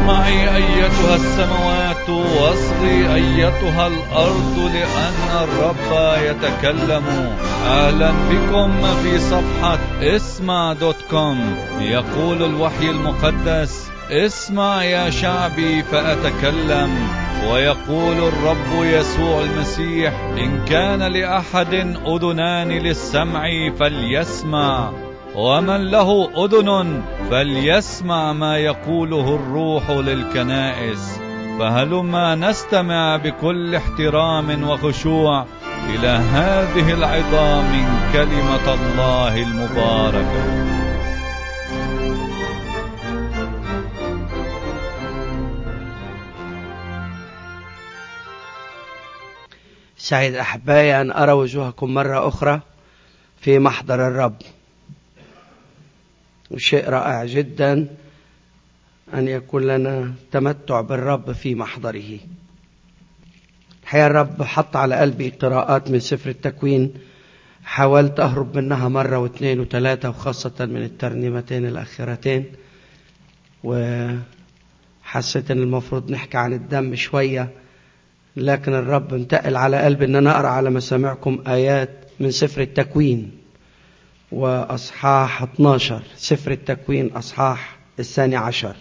اسمعي أيتها السماوات واصغي أيتها الأرض لأن الرب يتكلم أهلا بكم في صفحة اسمع دوت كوم يقول الوحي المقدس اسمع يا شعبي فأتكلم ويقول الرب يسوع المسيح إن كان لأحد أذنان للسمع فليسمع ومن له أذن فليسمع ما يقوله الروح للكنائس فهلما نستمع بكل احترام وخشوع إلى هذه العظام من كلمة الله المباركة سعيد أحبائي أن أرى وجوهكم مرة أخرى في محضر الرب وشيء رائع جدا أن يكون لنا تمتع بالرب في محضره الحقيقة الرب حط على قلبي قراءات من سفر التكوين حاولت أهرب منها مرة واثنين وثلاثة وخاصة من الترنيمتين الأخيرتين وحسيت أن المفروض نحكي عن الدم شوية لكن الرب انتقل على قلبي أن أنا أقرأ على مسامعكم آيات من سفر التكوين وأصحاح 12 سفر التكوين أصحاح الثاني عشر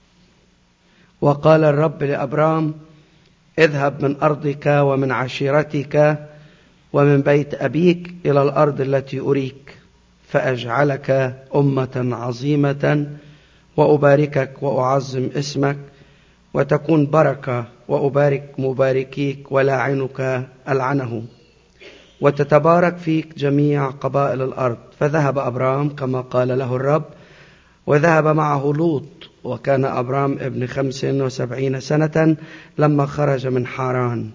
وقال الرب لأبرام اذهب من أرضك ومن عشيرتك ومن بيت أبيك إلى الأرض التي أريك فأجعلك أمة عظيمة وأباركك وأعظم اسمك وتكون بركة وأبارك مباركيك ولاعنك ألعنه وتتبارك فيك جميع قبائل الأرض فذهب أبرام كما قال له الرب وذهب معه لوط وكان أبرام ابن خمس وسبعين سنة لما خرج من حاران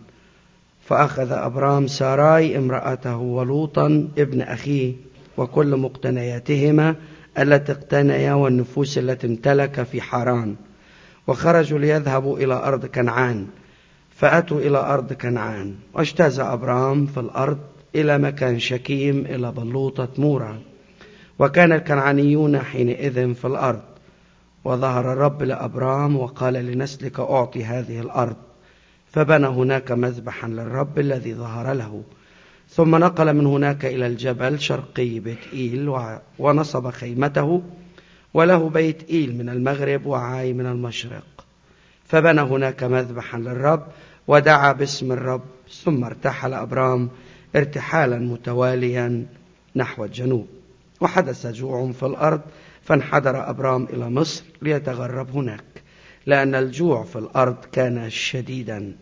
فأخذ أبرام ساراي امرأته ولوطا ابن أخيه وكل مقتنياتهما التي اقتنيا والنفوس التي امتلك في حاران وخرجوا ليذهبوا إلى أرض كنعان فأتوا إلى أرض كنعان واجتاز أبرام في الأرض إلى مكان شكيم إلى بلوطة مورا وكان الكنعانيون حينئذ في الأرض وظهر الرب لأبرام وقال لنسلك أعطي هذه الأرض فبنى هناك مذبحا للرب الذي ظهر له ثم نقل من هناك إلى الجبل شرقي بيت إيل ونصب خيمته وله بيت إيل من المغرب وعاي من المشرق فبنى هناك مذبحا للرب ودعا باسم الرب ثم ارتحل أبرام ارتحالا متواليا نحو الجنوب وحدث جوع في الأرض فانحدر أبرام إلى مصر ليتغرب هناك لأن الجوع في الأرض كان شديدا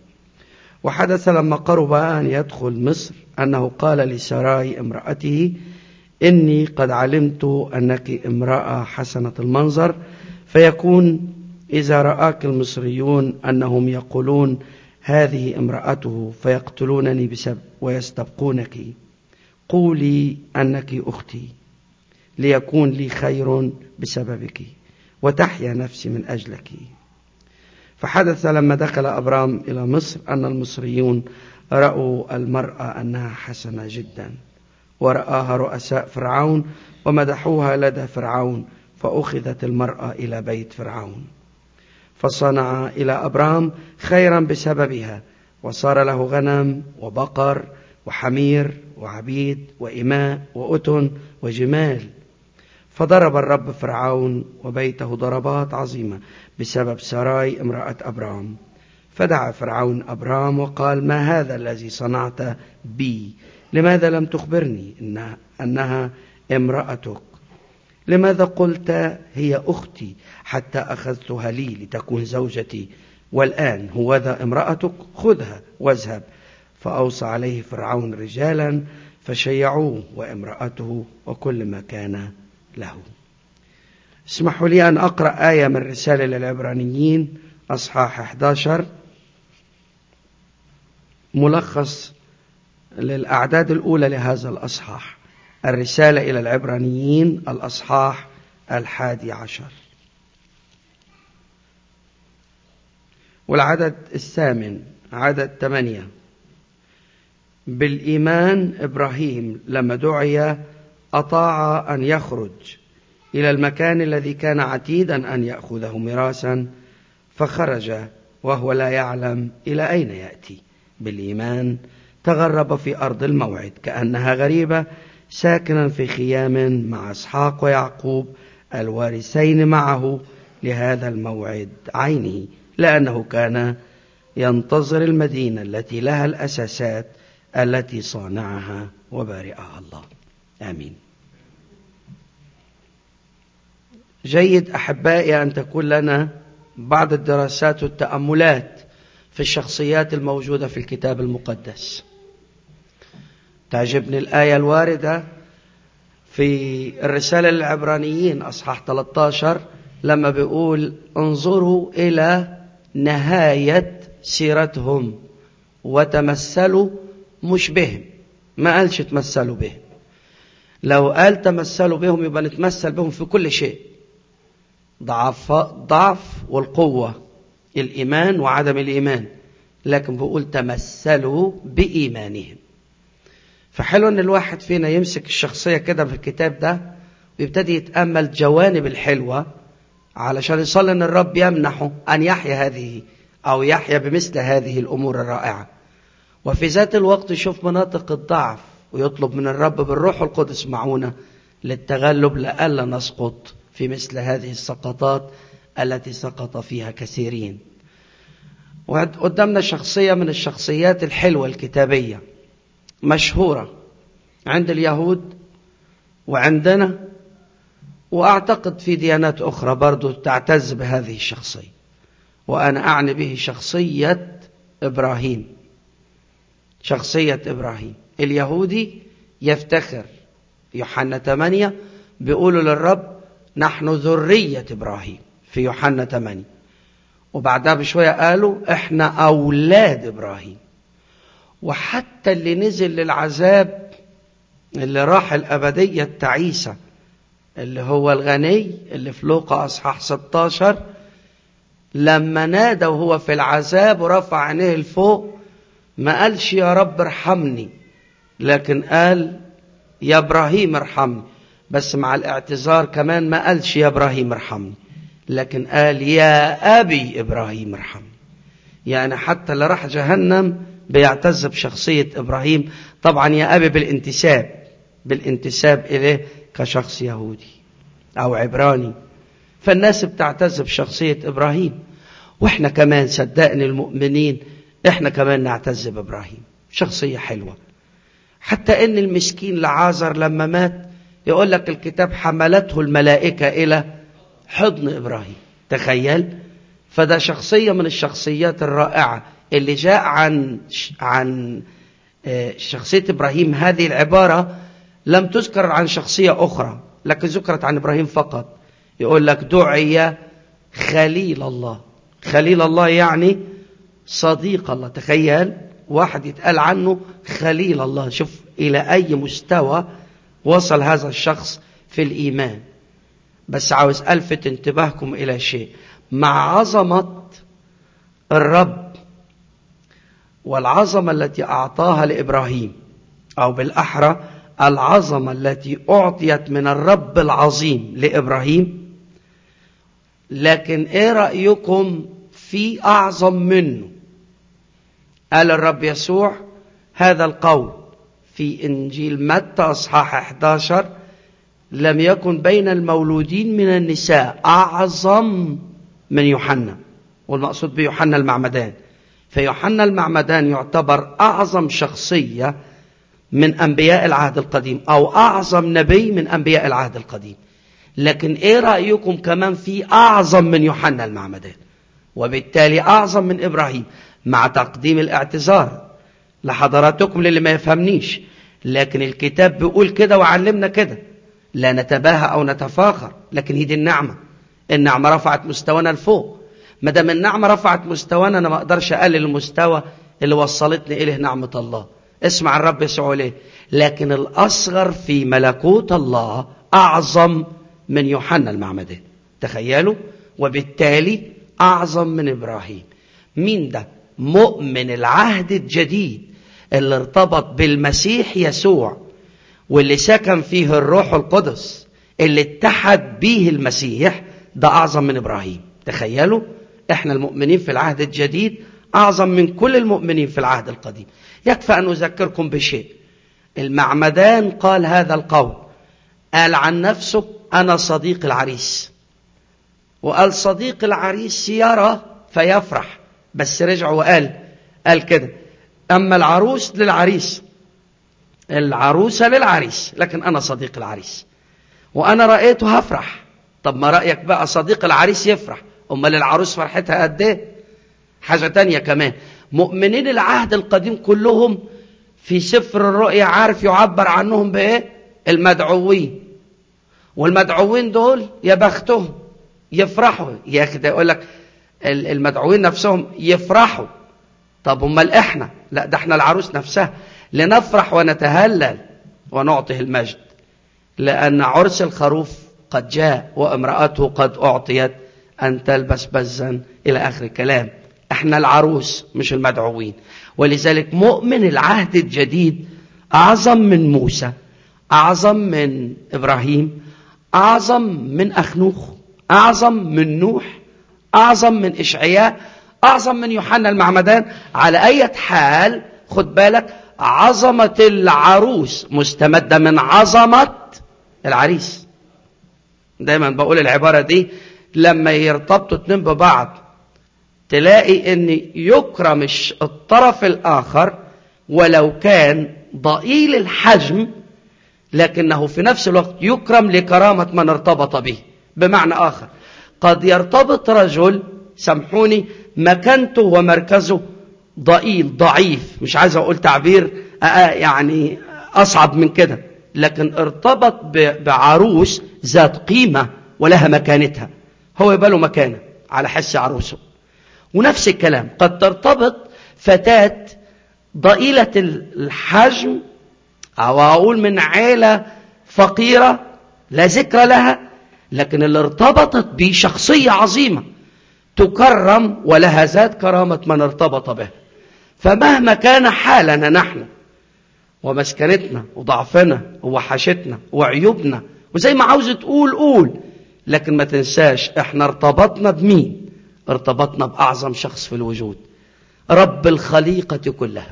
وحدث لما قرب أن يدخل مصر أنه قال لسراي امرأته إني قد علمت أنك امرأة حسنة المنظر فيكون إذا رآك المصريون أنهم يقولون هذه امرأته فيقتلونني بسبب ويستبقونك قولي أنك أختي ليكون لي خير بسببك وتحيا نفسي من أجلك فحدث لما دخل أبرام إلى مصر أن المصريون رأوا المرأة أنها حسنة جدا ورآها رؤساء فرعون ومدحوها لدى فرعون فأخذت المرأة إلى بيت فرعون فصنع إلى أبرام خيرا بسببها وصار له غنم وبقر وحمير وعبيد وإماء وأتن وجمال فضرب الرب فرعون وبيته ضربات عظيمة بسبب سراي امرأة أبرام فدعا فرعون أبرام وقال ما هذا الذي صنعت بي لماذا لم تخبرني إنها, أنها امرأتك لماذا قلت هي أختي حتى أخذتها لي لتكون زوجتي والآن هوذا امرأتك خذها واذهب فأوصى عليه فرعون رجالا فشيعوه وامرأته وكل ما كان له اسمحوا لي أن أقرأ آية من رسالة للعبرانيين أصحاح 11 ملخص للأعداد الأولى لهذا الأصحاح الرسالة إلى العبرانيين الأصحاح الحادي عشر والعدد الثامن عدد ثمانية بالإيمان إبراهيم لما دعي أطاع أن يخرج إلى المكان الذي كان عتيدا أن يأخذه ميراثا فخرج وهو لا يعلم إلى أين يأتي بالإيمان تغرب في أرض الموعد كأنها غريبة ساكنا في خيام مع إسحاق ويعقوب الوارثين معه لهذا الموعد عينه لأنه كان ينتظر المدينة التي لها الأساسات التي صانعها وبارئها الله آمين جيد أحبائي أن تكون لنا بعض الدراسات والتأملات في الشخصيات الموجودة في الكتاب المقدس تعجبني الآية الواردة في الرسالة للعبرانيين أصحاح 13 لما بيقول انظروا إلى نهاية سيرتهم وتمثلوا مش بهم ما قالش تمثلوا بهم لو قال تمثلوا بهم يبقى نتمثل بهم في كل شيء ضعف ضعف والقوة الإيمان وعدم الإيمان لكن بقول تمثلوا بإيمانهم فحلو ان الواحد فينا يمسك الشخصية كده في الكتاب ده ويبتدي يتأمل جوانب الحلوة علشان يصلي ان الرب يمنحه ان يحيا هذه او يحيا بمثل هذه الامور الرائعة وفي ذات الوقت يشوف مناطق الضعف ويطلب من الرب بالروح القدس معونة للتغلب لألا نسقط في مثل هذه السقطات التي سقط فيها كثيرين وقدامنا شخصية من الشخصيات الحلوة الكتابية مشهورة عند اليهود وعندنا وأعتقد في ديانات أخرى برضو تعتز بهذه الشخصية وأنا أعني به شخصية إبراهيم شخصية إبراهيم اليهودي يفتخر يوحنا 8 بيقولوا للرب نحن ذرية إبراهيم في يوحنا 8 وبعدها بشوية قالوا احنا أولاد إبراهيم وحتى اللي نزل للعذاب اللي راح الأبدية التعيسة اللي هو الغني اللي في لوقا أصحاح 16 لما نادى وهو في العذاب ورفع عينيه لفوق ما قالش يا رب ارحمني لكن قال يا ابراهيم ارحمني بس مع الاعتذار كمان ما قالش يا ابراهيم ارحمني لكن قال يا ابي ابراهيم ارحمني يعني حتى اللي راح جهنم بيعتز بشخصية ابراهيم طبعا يا ابي بالانتساب بالانتساب اليه كشخص يهودي او عبراني فالناس بتعتز بشخصية ابراهيم واحنا كمان صدقني المؤمنين احنا كمان نعتز بابراهيم شخصية حلوة حتى ان المسكين لعازر لما مات يقول لك الكتاب حملته الملائكة الى حضن ابراهيم تخيل فده شخصية من الشخصيات الرائعة اللي جاء عن عن شخصية ابراهيم هذه العبارة لم تذكر عن شخصية اخرى لكن ذكرت عن ابراهيم فقط يقول لك دعي خليل الله خليل الله يعني صديق الله تخيل واحد يتقال عنه خليل الله شوف إلى أي مستوى وصل هذا الشخص في الإيمان بس عاوز ألفت انتباهكم إلى شيء مع عظمة الرب والعظمة التي أعطاها لإبراهيم أو بالأحرى العظمة التي أعطيت من الرب العظيم لإبراهيم لكن إيه رأيكم في أعظم منه قال الرب يسوع هذا القول في إنجيل متى أصحاح 11 لم يكن بين المولودين من النساء أعظم من يوحنا والمقصود بيوحنا المعمدان فيوحنا المعمدان يعتبر أعظم شخصية من أنبياء العهد القديم أو أعظم نبي من أنبياء العهد القديم لكن إيه رأيكم كمان في أعظم من يوحنا المعمدان وبالتالي أعظم من إبراهيم مع تقديم الاعتذار لحضراتكم للي ما يفهمنيش لكن الكتاب بيقول كده وعلمنا كده لا نتباهى أو نتفاخر لكن هي دي النعمة النعمة رفعت مستوانا لفوق ما دام النعمة رفعت مستوانا أنا ما أقدرش أقلل المستوى اللي وصلتني إليه نعمة الله اسمع الرب يسوع ليه لكن الأصغر في ملكوت الله أعظم من يوحنا المعمدان تخيلوا وبالتالي أعظم من إبراهيم مين ده مؤمن العهد الجديد اللي ارتبط بالمسيح يسوع واللي سكن فيه الروح القدس اللي اتحد به المسيح ده أعظم من إبراهيم تخيلوا احنا المؤمنين في العهد الجديد أعظم من كل المؤمنين في العهد القديم يكفى أن أذكركم بشيء المعمدان قال هذا القول قال عن نفسه أنا صديق العريس وقال صديق العريس يرى فيفرح بس رجع وقال قال كده أما العروس للعريس العروسة للعريس لكن أنا صديق العريس وأنا رأيته هفرح طب ما رأيك بقى صديق العريس يفرح أمال العروس فرحتها قد إيه حاجة تانية كمان مؤمنين العهد القديم كلهم في سفر الرؤيا عارف يعبر عنهم بإيه المدعوين والمدعوين دول يا بختهم يفرحوا يا أخي ده يقول لك المدعوين نفسهم يفرحوا طب امال احنا لا ده احنا العروس نفسها لنفرح ونتهلل ونعطيه المجد لأن عرس الخروف قد جاء وامرأته قد أعطيت أن تلبس بزا إلى آخر الكلام احنا العروس مش المدعوين ولذلك مؤمن العهد الجديد أعظم من موسى أعظم من إبراهيم أعظم من أخنوخ أعظم من نوح أعظم من إشعياء أعظم من يوحنا المعمدان على أي حال خد بالك عظمة العروس مستمدة من عظمة العريس دايما بقول العبارة دي لما يرتبطوا اتنين ببعض تلاقي ان يكرم الطرف الاخر ولو كان ضئيل الحجم لكنه في نفس الوقت يكرم لكرامة من ارتبط به بمعنى آخر قد يرتبط رجل سامحوني مكانته ومركزه ضئيل ضعيف مش عايز أقول تعبير يعني أصعب من كده لكن ارتبط بعروس ذات قيمة ولها مكانتها هو يبقى له مكانة على حس عروسه ونفس الكلام قد ترتبط فتاة ضئيلة الحجم أو أقول من عيلة فقيرة لا ذكر لها لكن اللي ارتبطت به شخصية عظيمة تكرم ولها ذات كرامة من ارتبط به فمهما كان حالنا نحن ومسكنتنا وضعفنا ووحشتنا وعيوبنا وزي ما عاوز تقول قول لكن ما تنساش احنا ارتبطنا بمين ارتبطنا بأعظم شخص في الوجود رب الخليقة كلها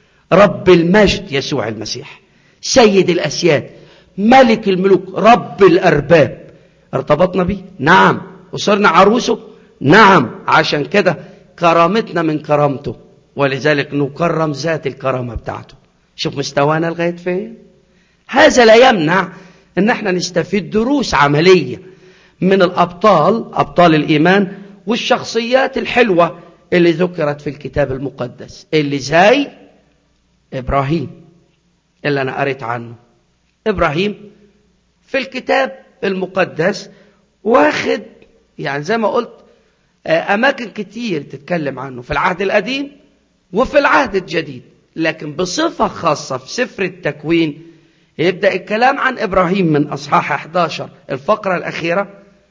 رب المجد يسوع المسيح سيد الأسياد ملك الملوك رب الأرباب ارتبطنا به نعم وصرنا عروسه نعم عشان كده كرامتنا من كرامته ولذلك نكرم ذات الكرامة بتاعته شوف مستوانا لغاية فين هذا لا يمنع ان احنا نستفيد دروس عملية من الأبطال أبطال الإيمان والشخصيات الحلوة اللي ذكرت في الكتاب المقدس اللي زي إبراهيم اللي أنا قريت عنه إبراهيم في الكتاب المقدس واخد يعني زي ما قلت أماكن كتير تتكلم عنه في العهد القديم وفي العهد الجديد لكن بصفة خاصة في سفر التكوين يبدأ الكلام عن إبراهيم من أصحاح 11 الفقرة الأخيرة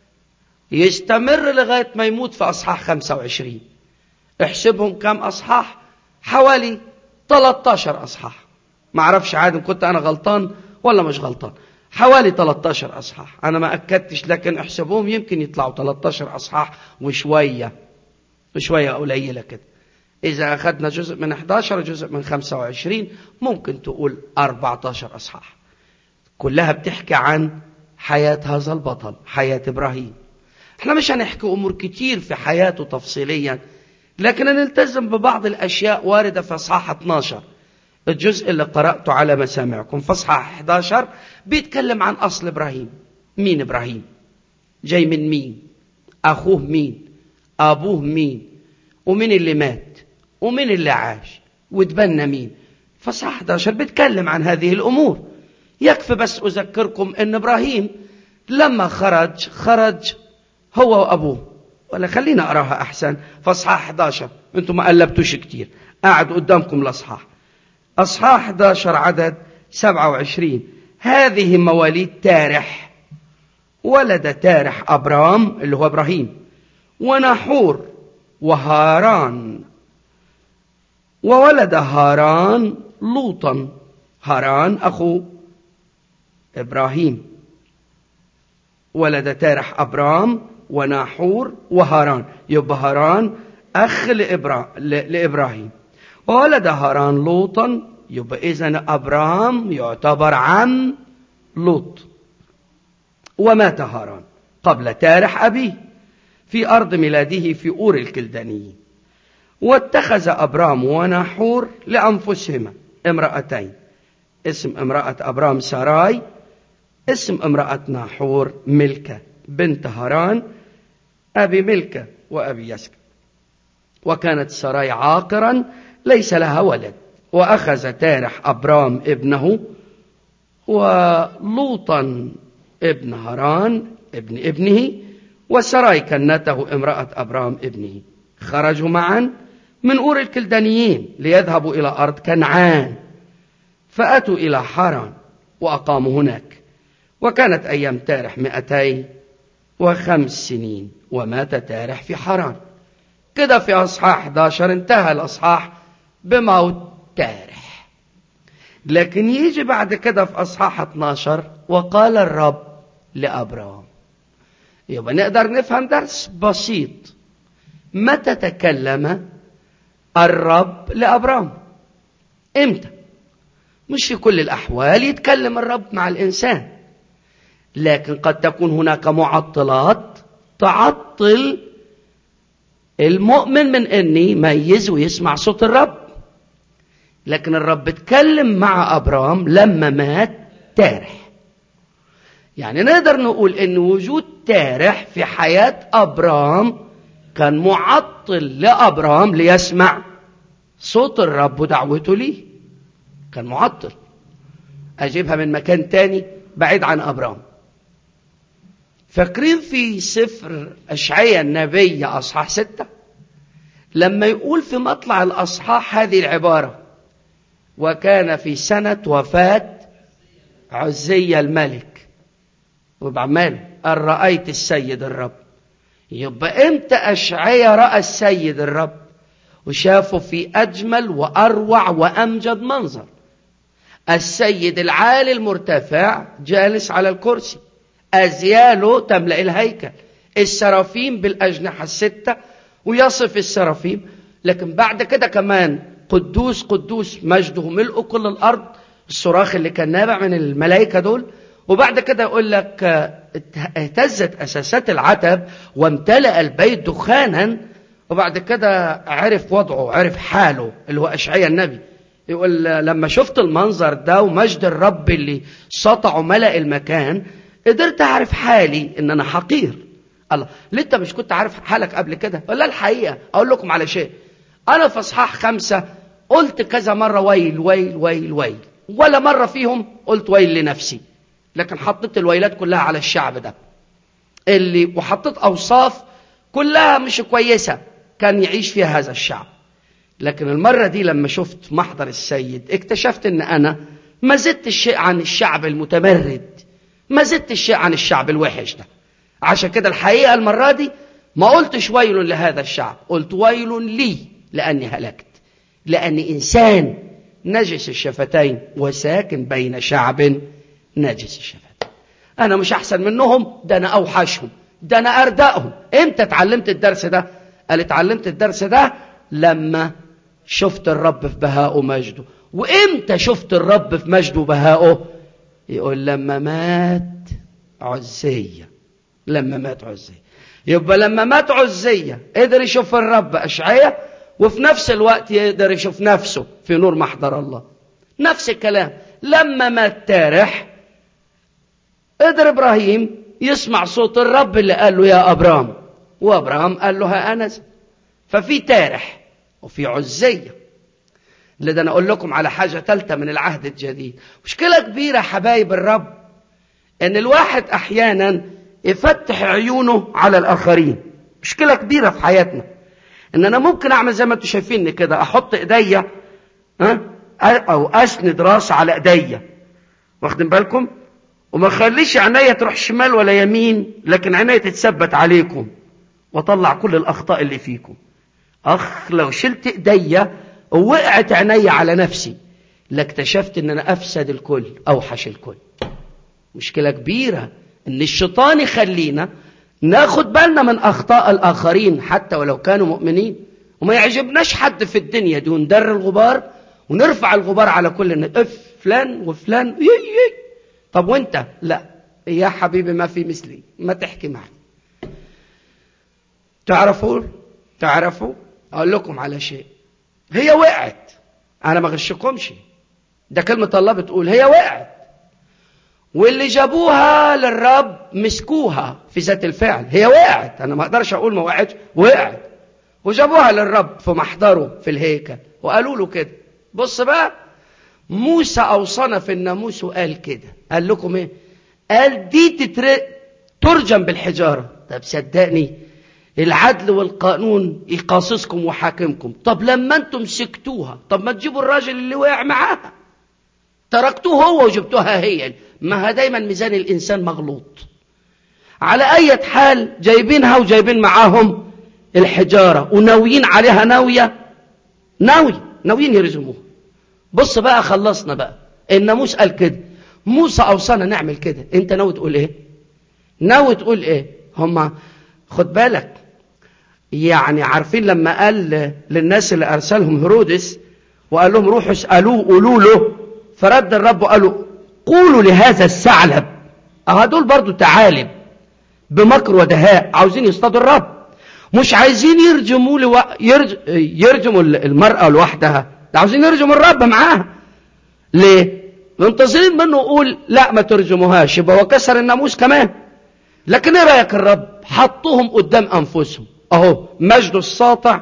يستمر لغاية ما يموت في أصحاح 25 احسبهم كم أصحاح حوالي 13 أصحاح ما أعرفش عادم كنت أنا غلطان ولا مش غلطان حوالي 13 أصحاح أنا ما أكدتش لكن احسبوهم يمكن يطلعوا 13 أصحاح وشوية وشوية قليلة كده إذا أخذنا جزء من 11 جزء من 25 ممكن تقول 14 أصحاح كلها بتحكي عن حياة هذا البطل حياة إبراهيم احنا مش هنحكي أمور كتير في حياته تفصيليا لكن نلتزم ببعض الأشياء واردة في أصحاح 12 الجزء اللي قرأته على مسامعكم في أصحاح 11 بيتكلم عن أصل إبراهيم مين إبراهيم جاي من مين أخوه مين أبوه مين ومين اللي مات ومين اللي عاش وتبنى مين فصح 11 بيتكلم عن هذه الأمور يكفي بس أذكركم أن إبراهيم لما خرج خرج هو وأبوه ولا خلينا أقراها أحسن فأصحاح 11 أنتم ما قلبتوش كتير قاعد قدامكم الأصحاح أصحاح 11 عدد 27 هذه مواليد تارح ولد تارح أبرام اللي هو إبراهيم ونحور وهاران وولد هاران لوطا هاران أخو إبراهيم ولد تارح أبرام وناحور وهاران يبقى هاران أخ لإبرا... لإبراهيم وولد هاران لوطا يبقى إذا أبرام يعتبر عم لوط ومات هاران قبل تارح أبيه في أرض ميلاده في أور الكلدانيين واتخذ أبرام وناحور لأنفسهما امرأتين اسم امرأة أبرام ساراي اسم امرأة ناحور ملكة بنت هاران أبي ملكة وأبي يسكا وكانت سراي عاقرا ليس لها ولد وأخذ تارح أبرام ابنه ولوطا ابن هران ابن ابنه وسراي كنته امرأة أبرام ابنه خرجوا معا من أور الكلدانيين ليذهبوا إلى أرض كنعان فأتوا إلى حران وأقاموا هناك وكانت أيام تارح مئتي وخمس سنين ومات تارح في حران كده في أصحاح 11 انتهى الأصحاح بموت تارح لكن يجي بعد كده في أصحاح 12 وقال الرب لأبرام يبقى نقدر نفهم درس بسيط متى تكلم الرب لأبرام امتى مش في كل الأحوال يتكلم الرب مع الإنسان لكن قد تكون هناك معطلات تعطل المؤمن من أن يميز ويسمع صوت الرب لكن الرب اتكلم مع أبرام لما مات تارح يعني نقدر نقول أن وجود تارح في حياة أبرام كان معطل لأبرام ليسمع صوت الرب ودعوته ليه كان معطل أجيبها من مكان تاني بعيد عن أبرام فاكرين في سفر أشعية النبي أصحاح ستة لما يقول في مطلع الأصحاح هذه العبارة وكان في سنة وفاة عزية الملك وبعماله قال رأيت السيد الرب يبقى امتى أشعية رأى السيد الرب وشافه في أجمل وأروع وأمجد منظر السيد العالي المرتفع جالس على الكرسي أزياله تملأ الهيكل السرافيم بالأجنحة الستة ويصف السرافيم لكن بعد كده كمان قدوس قدوس مجده ملء كل الأرض الصراخ اللي كان نابع من الملائكة دول وبعد كده يقول لك اهتزت أساسات العتب وامتلأ البيت دخانا وبعد كده عرف وضعه عرف حاله اللي هو أشعيا النبي يقول لما شفت المنظر ده ومجد الرب اللي سطع ملأ المكان قدرت أعرف حالي إن أنا حقير الله ليه أنت مش كنت عارف حالك قبل كده ولا الحقيقة أقول لكم على شيء أنا في أصحاح خمسة قلت كذا مرة ويل ويل ويل ويل ولا مرة فيهم قلت ويل لنفسي لكن حطيت الويلات كلها على الشعب ده اللي وحطيت أوصاف كلها مش كويسة كان يعيش فيها هذا الشعب لكن المرة دي لما شفت محضر السيد اكتشفت ان انا ما زدت الشيء عن الشعب المتمرد ما زدت الشيء عن الشعب الوحش ده عشان كده الحقيقة المرة دي ما قلتش ويل لهذا الشعب قلت ويل لي لأني هلكت لأني إنسان نجس الشفتين وساكن بين شعب نجس الشفتين أنا مش أحسن منهم ده أنا أوحشهم ده أنا أردأهم إمتى اتعلمت الدرس ده قال اتعلمت الدرس ده لما شفت الرب في بهاء ومجده وإمتى شفت الرب في مجده وبهائه يقول لما مات عزية لما مات عزية يبقى لما مات عزية قدر يشوف الرب أشعية وفي نفس الوقت يقدر يشوف نفسه في نور محضر الله نفس الكلام لما مات تارح قدر إبراهيم يسمع صوت الرب اللي قال له يا أبرام وأبرام قال له ها أنا ففي تارح وفي عزية لذا أنا أقول لكم على حاجة ثالثة من العهد الجديد مشكلة كبيرة حبايب الرب إن الواحد أحيانا يفتح عيونه على الآخرين مشكلة كبيرة في حياتنا إن أنا ممكن أعمل زي ما أنتم شايفيني كده أحط إيديا ها أو أسند راسي على إيديا واخدين بالكم وما خليش عينيا تروح شمال ولا يمين لكن عينيا تتثبت عليكم واطلع كل الاخطاء اللي فيكم اخ لو شلت ايديا ووقعت عينيا على نفسي لاكتشفت ان انا افسد الكل اوحش الكل مشكله كبيره ان الشيطان يخلينا ناخد بالنا من أخطاء الآخرين حتى ولو كانوا مؤمنين وما يعجبناش حد في الدنيا دي وندر الغبار ونرفع الغبار على كل الناس اف فلان وفلان يي يي. طب وانت لا يا حبيبي ما في مثلي ما تحكي معي تعرفوا تعرفوا اقول لكم على شيء هي وقعت انا ما غشكمش ده كلمة الله بتقول هي وقعت واللي جابوها للرب مسكوها في ذات الفعل هي وقعت انا ما اقدرش اقول ما وقعتش وقعت وجابوها للرب في محضره في الهيكل وقالوا له كده بص بقى موسى اوصانا في الناموس وقال كده قال لكم ايه قال دي تترق ترجم بالحجاره طب صدقني العدل والقانون يقاصصكم وحاكمكم طب لما انتم سكتوها طب ما تجيبوا الراجل اللي وقع معاها تركتوه هو وجبتوها هي ما دايما ميزان الانسان مغلوط على اي حال جايبينها وجايبين معاهم الحجاره وناويين عليها ناويه ناوي ناويين يرزموها بص بقى خلصنا بقى الناموس قال كده موسى اوصانا نعمل كده انت ناوي تقول ايه ناوي تقول ايه هما خد بالك يعني عارفين لما قال للناس اللي ارسلهم هرودس وقال لهم روحوا اسالوه قولوا له فرد الرب وقالوا قولوا لهذا الثعلب اه دول برضو تعالب بمكر ودهاء عاوزين يصطادوا الرب مش عايزين يرجموا لو... يرج... يرجموا المرأة لوحدها ده عاوزين يرجموا الرب معاها ليه منتظرين منه يقول لا ما ترجموهاش يبقى وكسر الناموس كمان لكن ايه رايك الرب حطوهم قدام انفسهم اهو مجده الساطع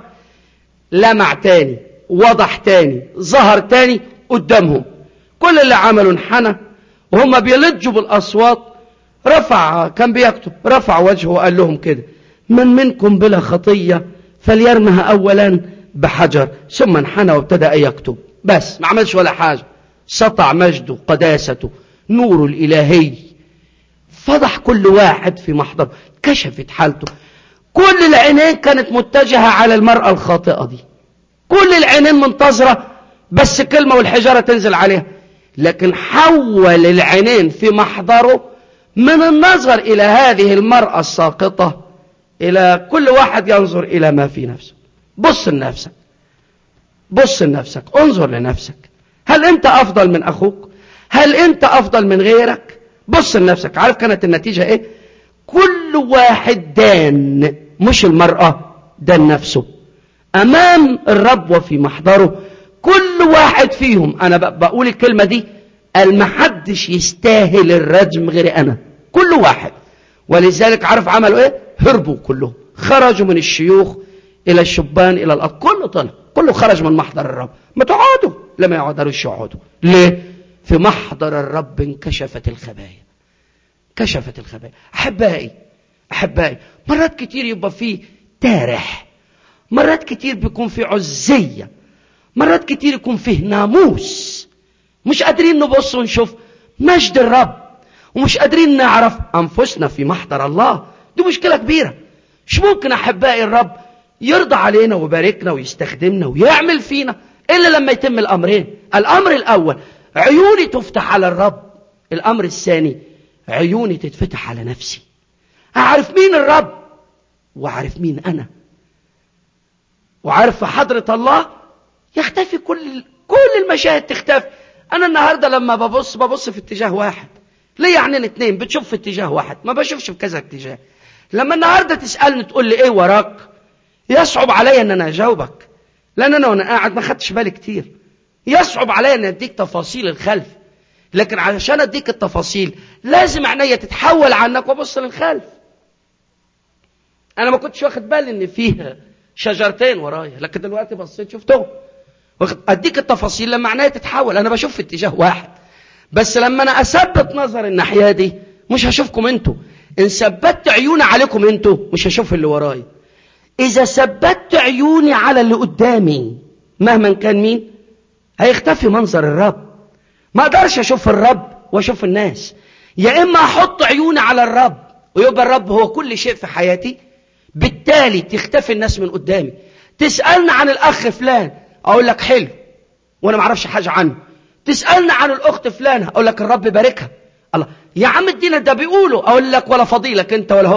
لمع تاني وضح تاني ظهر تاني قدامهم كل اللي عملوا انحنى وهم بيلجوا بالاصوات رفع كان بيكتب رفع وجهه وقال لهم كده من منكم بلا خطيه فليرمها اولا بحجر ثم انحنى وابتدى يكتب بس ما عملش ولا حاجه سطع مجده قداسته نوره الالهي فضح كل واحد في محضر كشفت حالته كل العينين كانت متجهة على المرأة الخاطئة دي كل العينين منتظرة بس كلمة والحجارة تنزل عليها لكن حول العينين في محضره من النظر إلى هذه المرأة الساقطة إلى كل واحد ينظر إلى ما في نفسه بص لنفسك بص لنفسك انظر لنفسك هل أنت أفضل من أخوك هل أنت أفضل من غيرك بص لنفسك عارف كانت النتيجة إيه كل واحد دان مش المرأة دان نفسه أمام الرب وفي محضره كل واحد فيهم أنا بقول الكلمة دي المحدش يستاهل الرجم غير أنا كل واحد ولذلك عارف عملوا إيه هربوا كلهم خرجوا من الشيوخ إلى الشبان إلى الأرض كله طلع كله خرج من محضر الرب ما تقعدوا لما يقعدوش يقعدوا ليه في محضر الرب انكشفت الخبايا كشفت الخبايا أحبائي أحبائي مرات كتير يبقى فيه تارح مرات كتير بيكون فيه عزية مرات كتير يكون فيه ناموس مش قادرين نبص ونشوف مجد الرب ومش قادرين نعرف أنفسنا في محضر الله دي مشكلة كبيرة مش ممكن أحبائي الرب يرضى علينا ويباركنا ويستخدمنا ويعمل فينا إلا لما يتم الأمرين الأمر الأول عيوني تفتح على الرب الأمر الثاني عيوني تتفتح على نفسي أعرف مين الرب وأعرف مين أنا وعارف في حضرة الله يختفي كل كل المشاهد تختفي أنا النهاردة لما ببص ببص في اتجاه واحد ليه يعني اتنين بتشوف في اتجاه واحد ما بشوفش في كذا اتجاه لما النهاردة تسألني تقول لي ايه وراك يصعب عليا ان انا اجاوبك لان انا وانا قاعد ما خدتش بالي كتير يصعب عليا ان اديك تفاصيل الخلف لكن علشان اديك التفاصيل لازم عينيا تتحول عنك وابص للخلف انا ما كنتش واخد بالي ان فيه شجرتين ورايا لكن دلوقتي بصيت شفتهم اديك التفاصيل لما عينيا تتحول انا بشوف في اتجاه واحد بس لما انا اثبت نظر الناحيه دي مش هشوفكم انتوا ان ثبتت عيوني عليكم انتوا مش هشوف اللي ورايا اذا ثبتت عيوني على اللي قدامي مهما كان مين هيختفي منظر الرب ما اقدرش اشوف الرب واشوف الناس يا اما احط عيوني على الرب ويبقى الرب هو كل شيء في حياتي بالتالي تختفي الناس من قدامي تسالني عن الاخ فلان اقول لك حلو وانا ما اعرفش حاجه عنه تسالني عن الاخت فلانه اقول لك الرب باركها الله يا عم ادينا ده بيقولوا اقول لك ولا فضيلك انت ولا هو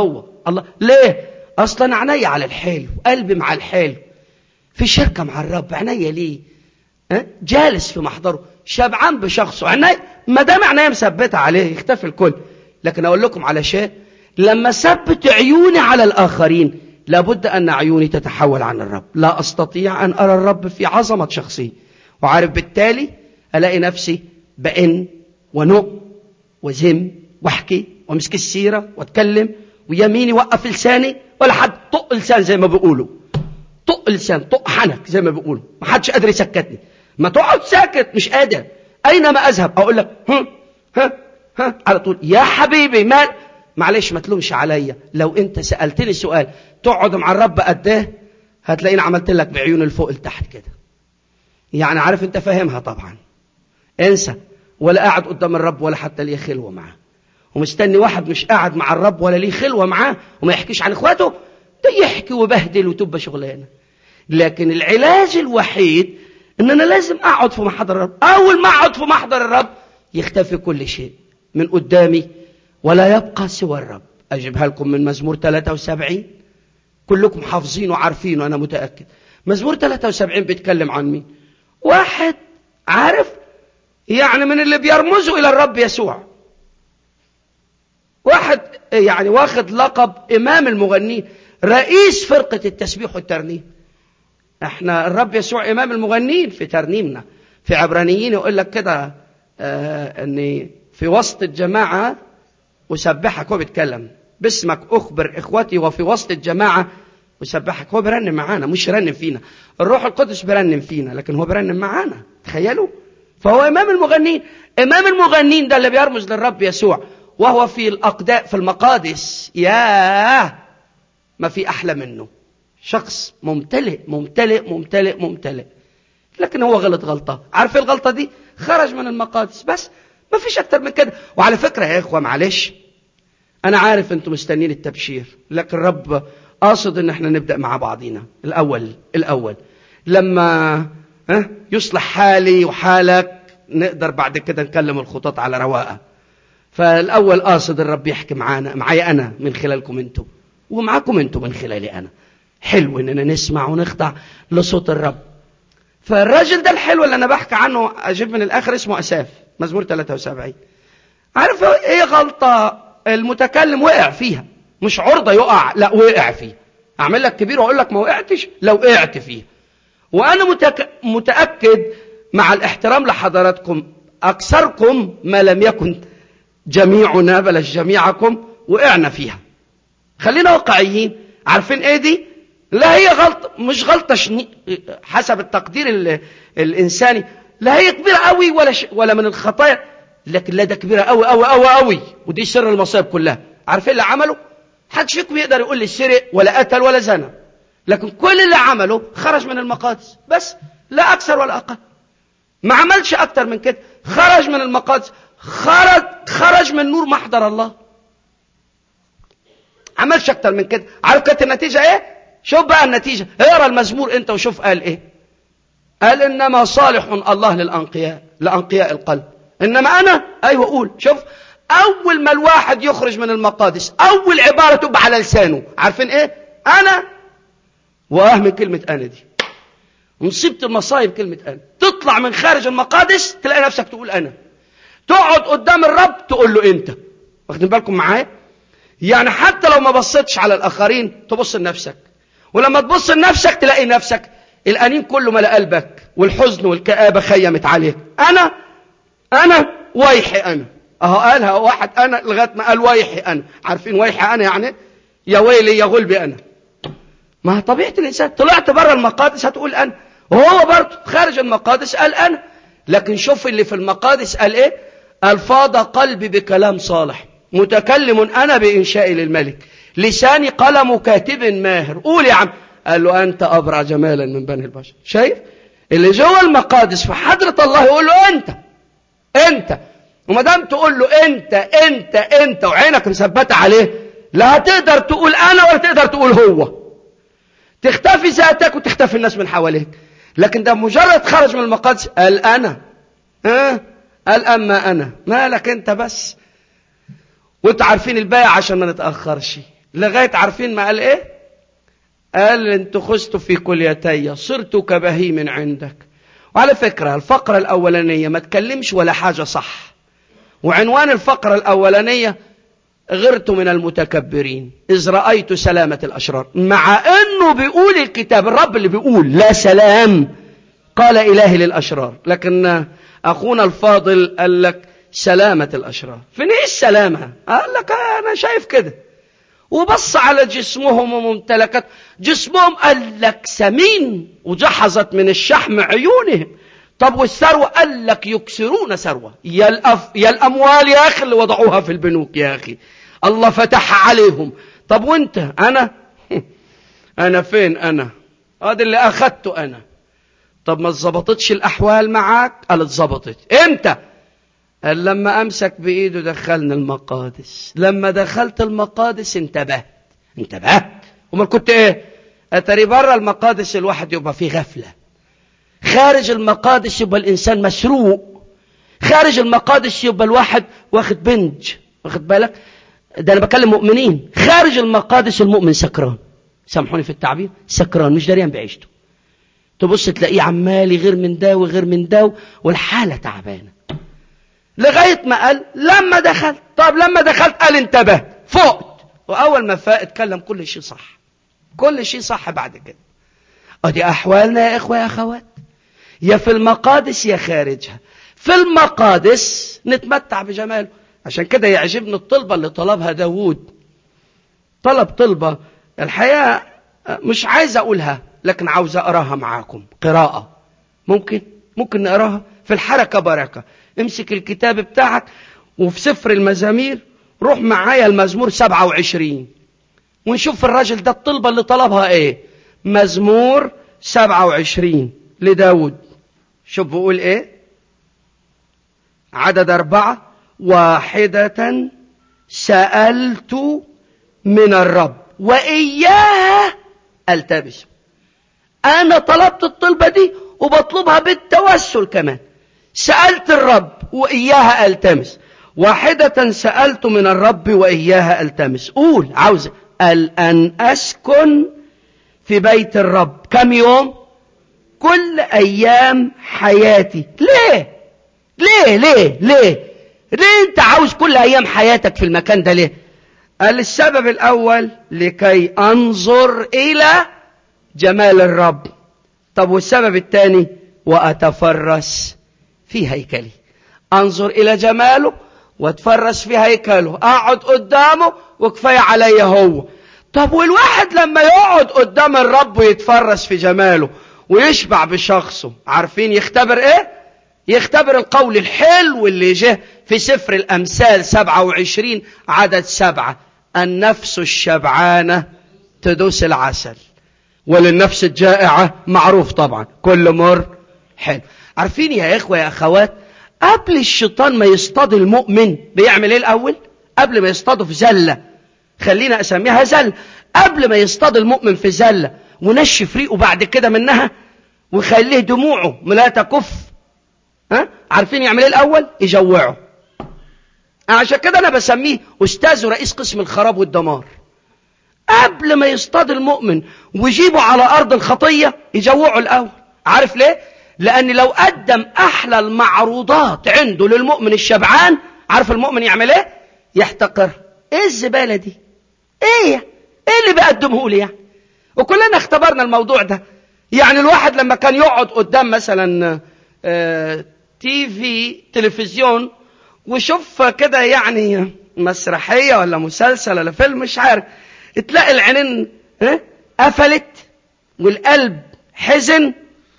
الله ليه اصلا عينيا على الحلو قلبي مع الحلو في شركه مع الرب عينيا ليه ها؟ جالس في محضره شبعان بشخصه عينيا ما دام عينيا مثبته عليه يختفي الكل لكن اقول لكم على شيء لما ثبت عيوني على الاخرين لابد ان عيوني تتحول عن الرب لا استطيع ان ارى الرب في عظمه شخصي وعارف بالتالي الاقي نفسي بئن ونق وزم واحكي وامسك السيره واتكلم ويميني وقف لساني ولا حد طق لسان زي ما بيقولوا طق لسان طق حنك زي ما بيقولوا ما حدش قادر يسكتني ما تقعد ساكت مش قادر اينما اذهب اقول لك ها ها ها على طول يا حبيبي ما معلش ما تلومش عليا لو انت سالتني سؤال تقعد مع الرب قد ايه هتلاقيني عملت لك بعيون الفوق لتحت كده يعني عارف انت فاهمها طبعا انسى ولا قاعد قدام الرب ولا حتى ليه خلوه معاه ومستني واحد مش قاعد مع الرب ولا ليه خلوه معاه وما يحكيش عن اخواته ده يحكي وبهدل وتبقى شغلانه لكن العلاج الوحيد ان انا لازم اقعد في محضر الرب اول ما اقعد في محضر الرب يختفي كل شيء من قدامي ولا يبقى سوى الرب اجيبها لكم من مزمور 73 كلكم حافظين وعارفين وانا متاكد مزمور 73 بيتكلم عن مين واحد عارف يعني من اللي بيرمزوا الى الرب يسوع واحد يعني واخد لقب امام المغنين رئيس فرقه التسبيح والترنيم احنا الرب يسوع امام المغنين في ترنيمنا في عبرانيين يقول لك كده آه ان في وسط الجماعه اسبحك هو بيتكلم باسمك اخبر اخوتي وفي وسط الجماعه اسبحك هو بيرنم معانا مش يرنم فينا الروح القدس بيرنم فينا لكن هو بيرنم معانا تخيلوا فهو امام المغنين امام المغنين ده اللي بيرمز للرب يسوع وهو في الاقداء في المقادس ياه ما في احلى منه شخص ممتلئ ممتلئ ممتلئ ممتلئ لكن هو غلط غلطه عارف الغلطه دي خرج من المقادس بس ما فيش اكتر من كده وعلى فكره يا اخوه معلش انا عارف انتم مستنيين التبشير لكن رب قاصد ان احنا نبدا مع بعضينا الاول الاول لما ها يصلح حالي وحالك نقدر بعد كده نكلم الخطاط على رواقه فالاول قاصد الرب يحكي معانا معايا انا من خلالكم انتم ومعاكم انتم من خلالي انا حلو اننا نسمع ونخضع لصوت الرب فالراجل ده الحلو اللي انا بحكي عنه اجيب من الاخر اسمه اساف مزمور 73 عارف ايه غلطه المتكلم وقع فيها مش عرضه يقع لا وقع فيها اعمل لك كبير واقول لك ما وقعتش لو وقعت فيها وانا متك... متاكد مع الاحترام لحضراتكم اكثركم ما لم يكن جميعنا بلاش جميعكم وقعنا فيها خلينا واقعيين عارفين ايه دي لا هي غلطة مش غلطة شني... حسب التقدير ال... الإنساني لا هي كبيرة قوي ولا ش... ولا من الخطايا لكن لا ده كبيرة قوي قوي قوي قوي ودي سر المصايب كلها عارفين اللي عمله حدش فيكم يقدر يقول لي سرق ولا قتل ولا زنى لكن كل اللي عمله خرج من المقادس بس لا أكثر ولا أقل ما عملش أكتر من كده خرج من المقادس خرج خرج من نور محضر الله عملش أكتر من كده عارف كانت النتيجة إيه؟ شوف بقى النتيجة اقرا المزمور انت وشوف قال ايه قال انما صالح الله للانقياء لانقياء القلب انما انا ايوه قول شوف اول ما الواحد يخرج من المقادس اول عبارة تبقى على لسانه عارفين ايه انا واهم كلمة انا دي مصيبة المصايب كلمة انا تطلع من خارج المقادس تلاقي نفسك تقول انا تقعد قدام الرب تقول له انت واخدين بالكم معايا يعني حتى لو ما بصيتش على الاخرين تبص لنفسك ولما تبص لنفسك تلاقي نفسك الأنين كله ملأ قلبك والحزن والكآبة خيمت عليك أنا أنا ويحي أنا أهو قالها واحد أنا لغاية ما قال ويحي أنا عارفين ويحي أنا يعني يا ويلي يا غلبي أنا ما طبيعة الإنسان طلعت بره المقادس هتقول أنا وهو برضه خارج المقادس قال أنا لكن شوف اللي في المقادس قال إيه قال فاض قلبي بكلام صالح متكلم أنا بإنشاء للملك لساني قلم كاتب ماهر قول يا عم قال له أنت أبرع جمالا من بني البشر شايف اللي جوه المقادس في حضرة الله يقول له أنت أنت وما دام تقول له أنت أنت أنت وعينك مثبتة عليه لا هتقدر تقول أنا ولا تقدر تقول هو تختفي ذاتك وتختفي الناس من حواليك لكن ده مجرد خرج من المقادس قال أنا ها قال أما أنا مالك أنت بس وانتوا عارفين الباقي عشان ما نتأخرش لغاية عارفين ما قال ايه قال انت خزت في كليتي صرت كبهيم عندك وعلى فكرة الفقرة الأولانية ما تكلمش ولا حاجة صح وعنوان الفقرة الأولانية غرت من المتكبرين إذ رأيت سلامة الأشرار مع أنه بيقول الكتاب الرب اللي بيقول لا سلام قال إلهي للأشرار لكن أخونا الفاضل قال لك سلامة الأشرار فين إيه السلامة قال لك أنا شايف كده وبص على جسمهم وممتلكات جسمهم قال لك سمين وجحظت من الشحم عيونهم طب والثروة قال لك يكسرون ثروة يا, الأف... يا الأموال يا أخي اللي وضعوها في البنوك يا أخي الله فتح عليهم طب وانت أنا أنا فين أنا هذا اللي أخذته أنا طب ما اتظبطتش الأحوال معاك قال اتظبطت امتى قال لما أمسك بإيده دخلني المقادس لما دخلت المقادس انتبهت انتبهت امال كنت ايه اتري بره المقادس الواحد يبقى فيه غفلة خارج المقادس يبقى الإنسان مسروق خارج المقادس يبقى الواحد واخد بنج واخد بالك ده أنا بكلم مؤمنين خارج المقادس المؤمن سكران سامحوني في التعبير سكران مش داريان بعيشته تبص تلاقيه عمال يغير من ده وغير من ده والحالة تعبانة لغاية ما قال لما دخلت طب لما دخلت قال انتبه فقت وأول ما فاق اتكلم كل شيء صح كل شيء صح بعد كده ادي أحوالنا يا إخوة يا أخوات يا في المقادس يا خارجها في المقادس نتمتع بجماله عشان كده يعجبني الطلبة اللي طلبها داوود طلب طلبة الحقيقة مش عايز أقولها لكن عاوز أقراها معاكم قراءة ممكن ممكن نقراها في الحركة بركة امسك الكتاب بتاعك وفي سفر المزامير روح معايا المزمور 27 ونشوف الراجل ده الطلبة اللي طلبها ايه مزمور 27 لداود شوف بقول ايه عدد أربعة واحدة سألت من الرب وإياها التبس أنا طلبت الطلبة دي وبطلبها بالتوسل كمان سألت الرب وإياها ألتمس واحدة سألت من الرب وإياها ألتمس قول عاوز أن أسكن في بيت الرب كم يوم كل أيام حياتي ليه ليه ليه ليه ليه انت عاوز كل أيام حياتك في المكان ده ليه قال السبب الأول لكي أنظر إلى جمال الرب طب والسبب الثاني وأتفرس في هيكلي أنظر إلى جماله واتفرس في هيكله أقعد قدامه وكفاية عليا هو طب والواحد لما يقعد قدام الرب ويتفرس في جماله ويشبع بشخصه عارفين يختبر ايه يختبر القول الحلو اللي جه في سفر الأمثال 27 عدد سبعة النفس الشبعانة تدوس العسل وللنفس الجائعة معروف طبعا كل مر حلو عارفين يا إخوة يا أخوات قبل الشيطان ما يصطاد المؤمن بيعمل ايه الأول قبل ما يصطاده في زلة خلينا أسميها زلة قبل ما يصطاد المؤمن في زلة ونشف ريقه بعد كده منها ويخليه دموعه لا تكف ها عارفين يعمل ايه الأول يجوعه عشان كده أنا بسميه أستاذ ورئيس قسم الخراب والدمار قبل ما يصطاد المؤمن ويجيبه على أرض الخطية يجوعه الأول عارف ليه لأن لو قدم أحلى المعروضات عنده للمؤمن الشبعان عارف المؤمن يعمل ايه يحتقر ايه الزبالة دي ايه ايه اللي بيقدمه لي يعني وكلنا اختبرنا الموضوع ده يعني الواحد لما كان يقعد قدام مثلا اه تي في تلفزيون وشوف كده يعني مسرحية ولا مسلسل ولا فيلم مش عارف تلاقي العينين اه قفلت والقلب حزن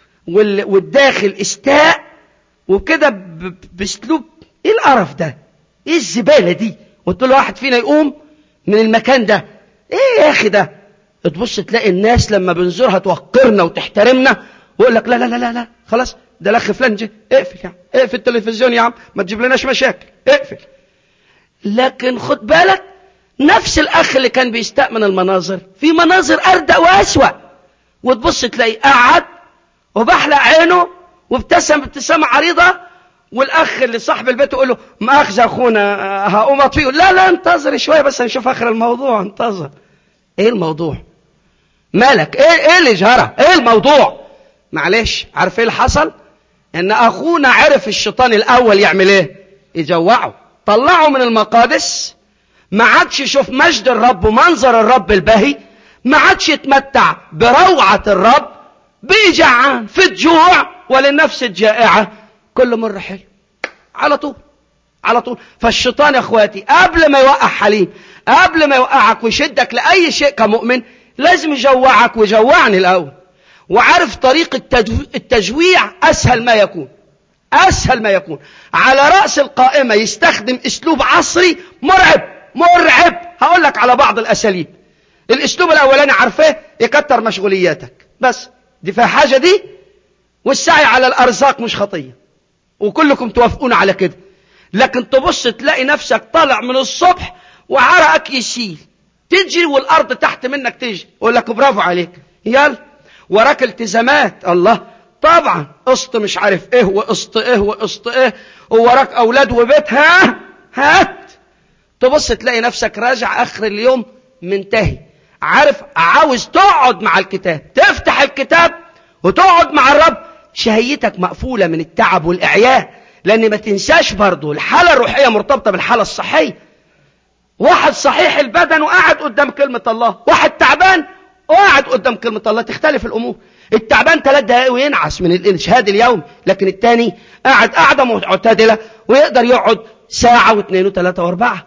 والداخل استاء وكده باسلوب ايه القرف ده ايه الزبالة دي وكل واحد فينا يقوم من المكان ده ايه يا اخي ده تبص تلاقي الناس لما بنزورها توقرنا وتحترمنا ويقول لك لا لا لا لا لا خلاص ده الاخ فلان جه اقفل يا عم اقفل التلفزيون يا عم ما تجيب لناش مشاكل اقفل لكن خد بالك نفس الاخ اللي كان بيستأمن المناظر في مناظر اردأ واسوأ وتبص تلاقي قعد وبحلق عينه وابتسم ابتسامة عريضة والاخ اللي صاحب البيت يقول له مؤاخذه اخونا هقوم اطفيه لا لا انتظر شويه بس نشوف اخر الموضوع انتظر ايه الموضوع مالك ايه ايه اللي جرى ايه الموضوع معلش عارف ايه اللي حصل ان اخونا عرف الشيطان الاول يعمل ايه يجوعه طلعه من المقادس ما عادش يشوف مجد الرب ومنظر الرب البهي ما عادش يتمتع بروعة الرب بقي جعان في الجوع وللنفس الجائعة كل مرة حلو على طول على طول فالشيطان يا اخواتي قبل ما يوقع حليم قبل ما يوقعك ويشدك لأي شيء كمؤمن لازم يجوعك ويجوعني الأول وعارف طريق التجويع أسهل ما يكون أسهل ما يكون على رأس القائمة يستخدم أسلوب عصري مرعب مرعب هقول لك على بعض الأساليب الأسلوب الأولاني عارفاه يكتر مشغولياتك بس دي فيها حاجة دي والسعي على الأرزاق مش خطية وكلكم توافقون على كده لكن تبص تلاقي نفسك طالع من الصبح وعرقك يسيل تجري والأرض تحت منك تجري يقول لك برافو عليك يلا وراك التزامات الله طبعا قسط مش عارف ايه وقسط ايه وقسط ايه ووراك اولاد وبيت ها هات تبص تلاقي نفسك راجع اخر اليوم منتهي عارف عاوز تقعد مع الكتاب تفتح الكتاب وتقعد مع الرب شهيتك مقفولة من التعب والإعياء لأن ما تنساش برضو الحالة الروحية مرتبطة بالحالة الصحية واحد صحيح البدن وقاعد قدام كلمة الله واحد تعبان وقاعد قدام كلمة الله تختلف الأمور التعبان ثلاث دقائق وينعس من الإشهاد اليوم لكن الثاني قاعد قاعدة معتدلة ويقدر يقعد ساعة واثنين وثلاثة واربعة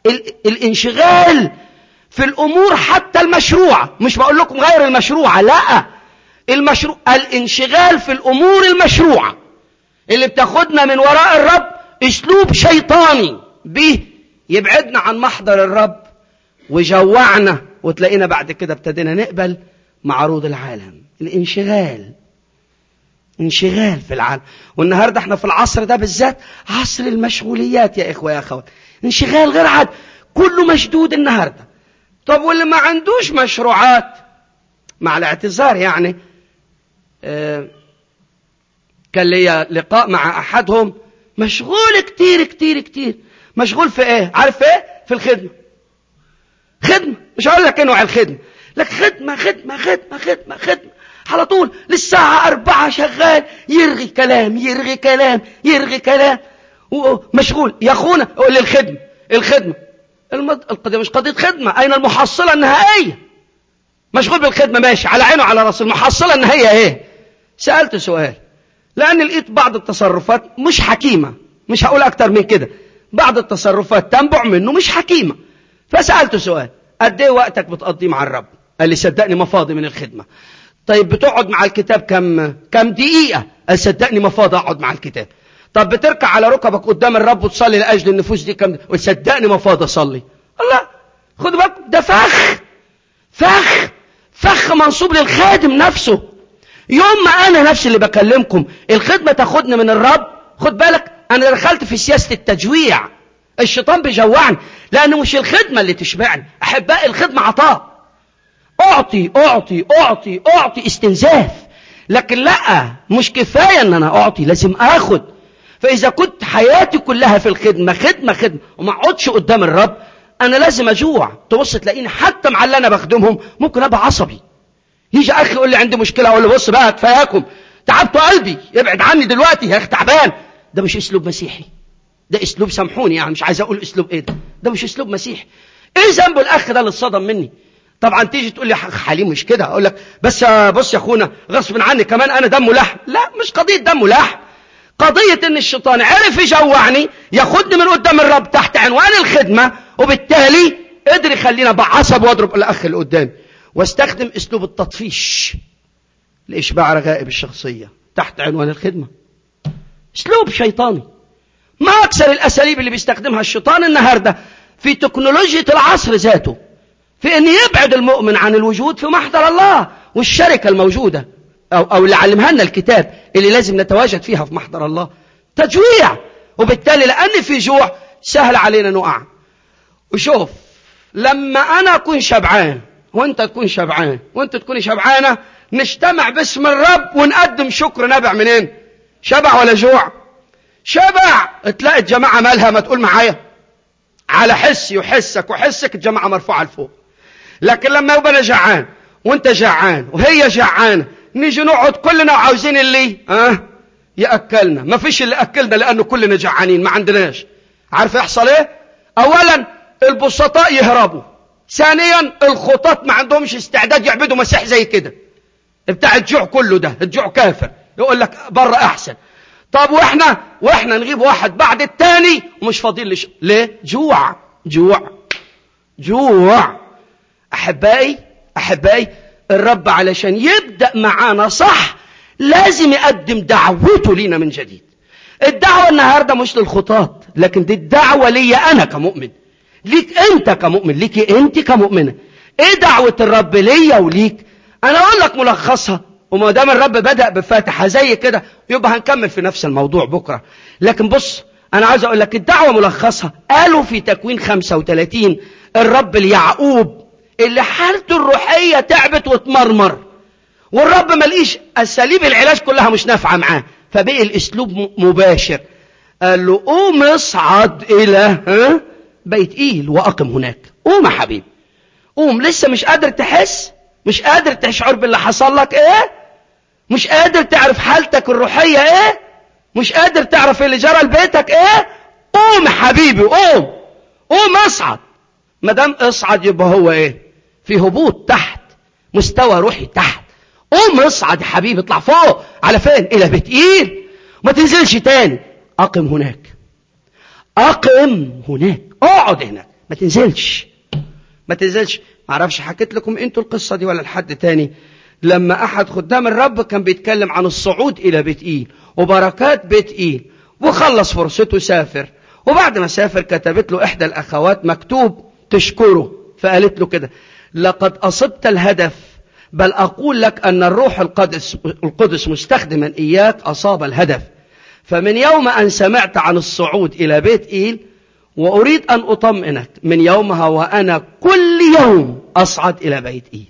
الانشغال في الأمور حتى المشروعة مش بقول لكم غير المشروعة لا المشروع الانشغال في الأمور المشروعة اللي بتاخدنا من وراء الرب اسلوب شيطاني به يبعدنا عن محضر الرب وجوعنا وتلاقينا بعد كده ابتدينا نقبل معروض العالم الانشغال انشغال في العالم والنهارده احنا في العصر ده بالذات عصر المشغوليات يا اخوه يا اخوات انشغال غير عاد كله مشدود النهارده طب واللي ما عندوش مشروعات مع الاعتذار يعني اه كان لي لقاء مع احدهم مشغول كتير كتير كتير مشغول في ايه عارف ايه في الخدمه خدمه مش هقول لك انه على الخدمه لك خدمه خدمه خدمه خدمه خدمه على طول للساعة أربعة شغال يرغي كلام يرغي كلام يرغي كلام ومشغول يا أخونا قول لي الخدمة الخدمة المد... القضية مش قضية خدمة أين المحصلة النهائية مشغول بالخدمة ماشي على عينه على راسه المحصلة النهائية ايه سألت سؤال لأن لقيت بعض التصرفات مش حكيمة مش هقول أكتر من كده بعض التصرفات تنبع منه مش حكيمة فسألته سؤال قد ايه وقتك بتقضيه مع الرب قال لي صدقني ما فاضي من الخدمة طيب بتقعد مع الكتاب كم كم دقيقة قال صدقني ما فاضي اقعد مع الكتاب طب بتركع على ركبك قدام الرب وتصلي لاجل النفوس دي كم وصدقني ما فاضي اصلي الله خد بالك ده فخ فخ فخ منصوب للخادم نفسه يوم ما انا نفسي اللي بكلمكم الخدمه تاخدني من الرب خد بالك انا دخلت في سياسه التجويع الشيطان بيجوعني لانه مش الخدمه اللي تشبعني احبائي الخدمه عطاء اعطي اعطي اعطي اعطي استنزاف لكن لا مش كفايه ان انا اعطي لازم اخد فاذا كنت حياتي كلها في الخدمه خدمه خدمه وما اقعدش قدام الرب انا لازم اجوع تبص تلاقيني حتى مع اللي انا بخدمهم ممكن ابقى عصبي يجي اخي يقول لي عندي مشكله اقول له بص بقى كفاياكم تعبت قلبي ابعد عني دلوقتي يا اخي تعبان ده مش اسلوب مسيحي ده اسلوب سامحوني يعني مش عايز اقول اسلوب ايه ده ده مش اسلوب مسيحي ايه ذنب الاخ ده اللي اتصدم مني طبعا تيجي تقول لي حليم مش كده اقول لك بس بص يا اخونا غصب عني كمان انا دمه لحم لا مش قضيه دمه لحم قضيه ان الشيطان عرف يجوعني ياخدني من قدام الرب تحت عنوان الخدمه وبالتالي قدر يخليني بعصب واضرب الاخ اللي قدامي واستخدم اسلوب التطفيش لاشباع رغائب الشخصيه تحت عنوان الخدمه اسلوب شيطاني ما اكثر الاساليب اللي بيستخدمها الشيطان النهارده في تكنولوجيا العصر ذاته في ان يبعد المؤمن عن الوجود في محضر الله والشركه الموجوده او او اللي علمها لنا الكتاب اللي لازم نتواجد فيها في محضر الله تجويع وبالتالي لان في جوع سهل علينا نقع وشوف لما انا اكون شبعان وانت تكون شبعان وانت تكوني شبعانه نجتمع باسم الرب ونقدم شكر نبع منين شبع ولا جوع شبع تلاقي الجماعة مالها ما تقول معايا على حسي وحسك وحسك الجماعة مرفوعة لفوق لكن لما يبقى انا جعان وانت جعان وهي جعانة نيجي نقعد كلنا وعاوزين اللي اه يأكلنا ما فيش اللي أكلنا لأنه كلنا جعانين ما عندناش عارف يحصل ايه اولا البسطاء يهربوا ثانيا الخطاط ما عندهمش استعداد يعبدوا مسيح زي كده بتاع الجوع كله ده الجوع كافر يقول لك بره احسن طب واحنا واحنا نجيب واحد بعد التاني ومش فاضيين لش ليه جوع جوع جوع احبائي احبائي الرب علشان يبدا معانا صح لازم يقدم دعوته لينا من جديد الدعوه النهارده مش للخطاط لكن دي الدعوه ليا انا كمؤمن ليك انت كمؤمن ليك انت كمؤمنه ايه دعوه الرب ليا وليك انا اقول لك ملخصها وما دام الرب بدا بفاتحه زي كده يبقى هنكمل في نفس الموضوع بكره لكن بص انا عايز اقول لك الدعوه ملخصها قالوا في تكوين 35 الرب ليعقوب اللي حالته الروحيه تعبت وتمرمر والرب ما لقيش اساليب العلاج كلها مش نافعه معاه فبقي الاسلوب مباشر قال له قوم اصعد الى ها بيت ايل واقم هناك قوم يا حبيبي قوم لسه مش قادر تحس مش قادر تشعر باللي حصل لك ايه مش قادر تعرف حالتك الروحيه ايه مش قادر تعرف اللي جرى لبيتك ايه قوم يا حبيبي قوم قوم اصعد ما دام اصعد يبقى هو ايه في هبوط تحت مستوى روحي تحت قوم اصعد يا حبيبي اطلع فوق على فين الى بيت ايل ما تنزلش تاني اقم هناك اقم هناك اقعد هناك ما تنزلش ما تنزلش ما اعرفش حكيت لكم انتوا القصه دي ولا لحد تاني لما احد خدام الرب كان بيتكلم عن الصعود الى بيت ايل وبركات بيت ايل وخلص فرصته سافر وبعد ما سافر كتبت له احدى الاخوات مكتوب تشكره فقالت له كده لقد اصبت الهدف بل اقول لك ان الروح القدس القدس مستخدما اياك اصاب الهدف فمن يوم ان سمعت عن الصعود الى بيت ايل واريد ان اطمئنك من يومها وانا كل يوم اصعد الى بيت ايل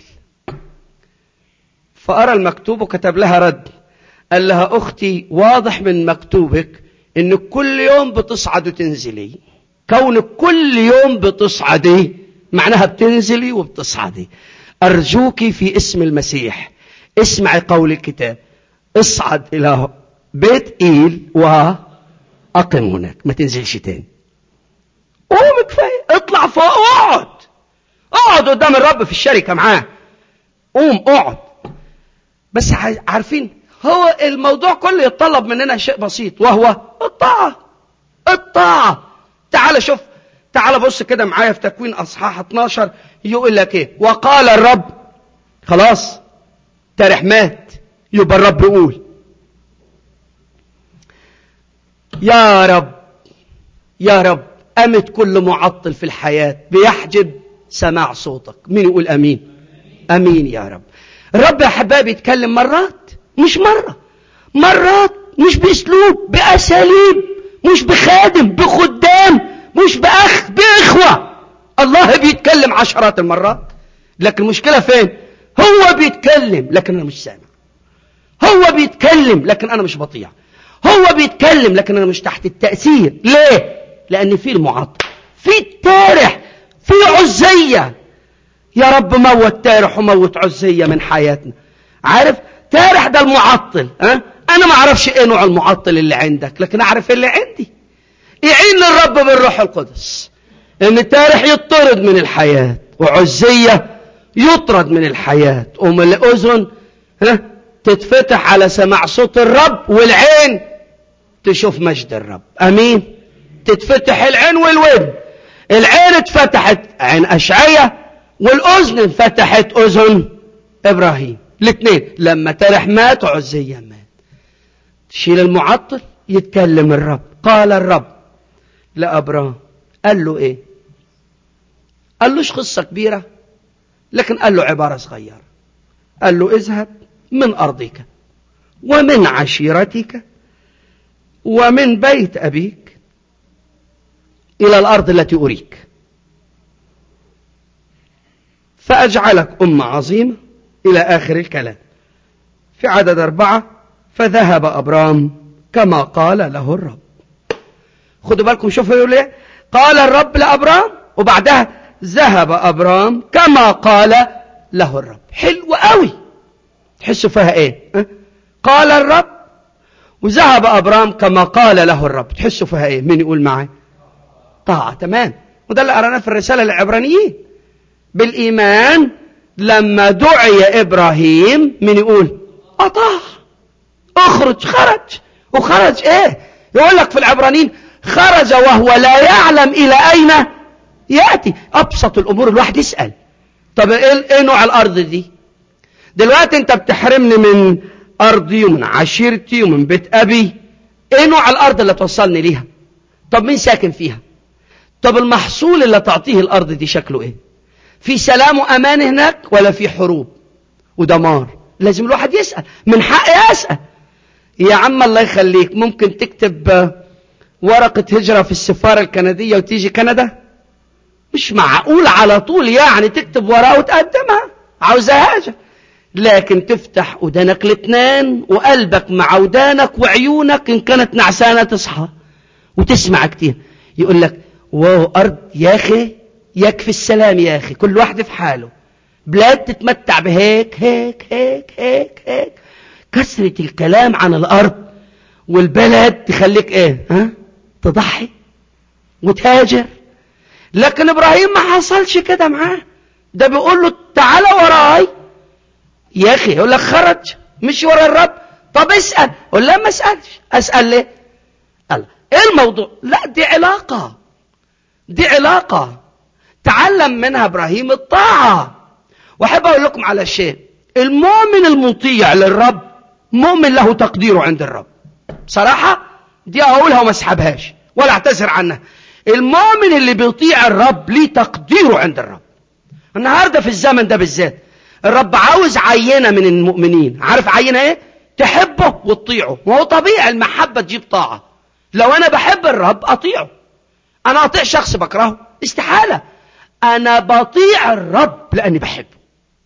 فارى المكتوب وكتب لها رد قال لها اختي واضح من مكتوبك انك كل يوم بتصعد وتنزلي كونك كل يوم بتصعدي معناها بتنزلي وبتصعدي ارجوك في اسم المسيح اسمعي قول الكتاب اصعد الى بيت ايل واقم هناك ما تنزلش تاني قوم كفايه اطلع فوق اقعد اقعد قدام الرب في الشركه معاه قوم اقعد بس عارفين هو الموضوع كله يتطلب مننا شيء بسيط وهو الطاعة الطاعة تعال شوف تعال بص كده معايا في تكوين اصحاح 12 يقول لك ايه وقال الرب خلاص تاريح مات يبقى الرب يقول يا رب يا رب أمت كل معطل في الحياة بيحجب سماع صوتك مين يقول أمين أمين يا رب الرب يا حبايبي يتكلم مرات مش مرة مرات مش بأسلوب بأساليب مش بخادم بخدام مش بأخ بإخوة الله بيتكلم عشرات المرات لكن المشكلة فين هو بيتكلم لكن أنا مش سامع هو بيتكلم لكن أنا مش بطيع هو بيتكلم لكن أنا مش تحت التأثير ليه لأن في المعطل في التارح في عزية يا رب موت تارح وموت عزية من حياتنا عارف تارح ده المعطل أه؟ أنا ما أعرفش إيه نوع المعطل اللي عندك لكن أعرف اللي عندي يعين الرب بالروح القدس إن التارح يطرد من الحياة وعزية يطرد من الحياة أم الأذن ها تتفتح على سماع صوت الرب والعين تشوف مجد الرب أمين تتفتح العين والودن العين اتفتحت عين أشعية والأذن انفتحت أذن إبراهيم الاثنين لما ترح مات عزية مات تشيل المعطل يتكلم الرب قال الرب لأبرام قال له ايه قال له قصة كبيرة لكن قال له عبارة صغيرة قال له اذهب من أرضك ومن عشيرتك ومن بيت أبيك إلى الأرض التي أريك فأجعلك أمة عظيمة إلى آخر الكلام في عدد أربعة فذهب أبرام كما قال له الرب خدوا بالكم شوفوا يقول ايه قال الرب لأبرام وبعدها ذهب أبرام كما قال له الرب حلو قوي تحسوا فيها ايه ها؟ قال الرب وذهب أبرام كما قال له الرب تحسوا فيها ايه مين يقول معي طاعة تمام وده اللي قرأناه في الرسالة للعبرانيين بالإيمان لما دعي إبراهيم من يقول أطاع اخرج خرج وخرج ايه يقول لك في العبرانيين خرج وهو لا يعلم إلى أين يأتي أبسط الأمور الواحد يسأل طب إيه, إيه نوع الأرض دي دلوقتي أنت بتحرمني من أرضي ومن عشيرتي ومن بيت أبي إيه نوع الأرض اللي توصلني ليها طب مين ساكن فيها طب المحصول اللي تعطيه الأرض دي شكله إيه في سلام وأمان هناك ولا في حروب ودمار لازم الواحد يسأل من حق يسأل يا عم الله يخليك ممكن تكتب ورقة هجرة في السفارة الكندية وتيجي كندا مش معقول على طول يعني تكتب ورقة وتقدمها عاوزة حاجة لكن تفتح ودانك الاتنين وقلبك مع ودانك وعيونك ان كانت نعسانة تصحى وتسمع كتير يقول لك واو ارض يا اخي يكفي السلام يا اخي كل واحد في حاله بلاد تتمتع بهيك هيك هيك هيك هيك كثرة الكلام عن الارض والبلد تخليك ايه ها تضحي وتهاجر لكن ابراهيم ما حصلش كده معاه ده بيقول له تعالى وراي يا اخي يقول لك خرج مش ورا الرب طب اسال قول لا ما اسالش اسال ليه قال ايه الموضوع لا دي علاقه دي علاقه تعلم منها ابراهيم الطاعه واحب اقول لكم على شيء المؤمن المطيع للرب مؤمن له تقديره عند الرب بصراحه دي اقولها وما اسحبهاش ولا اعتذر عنها المؤمن اللي بيطيع الرب ليه تقديره عند الرب النهارده في الزمن ده بالذات الرب عاوز عينه من المؤمنين عارف عينه ايه تحبه وتطيعه ما هو طبيعي المحبه تجيب طاعه لو انا بحب الرب اطيعه انا اطيع شخص بكرهه استحاله انا بطيع الرب لاني بحبه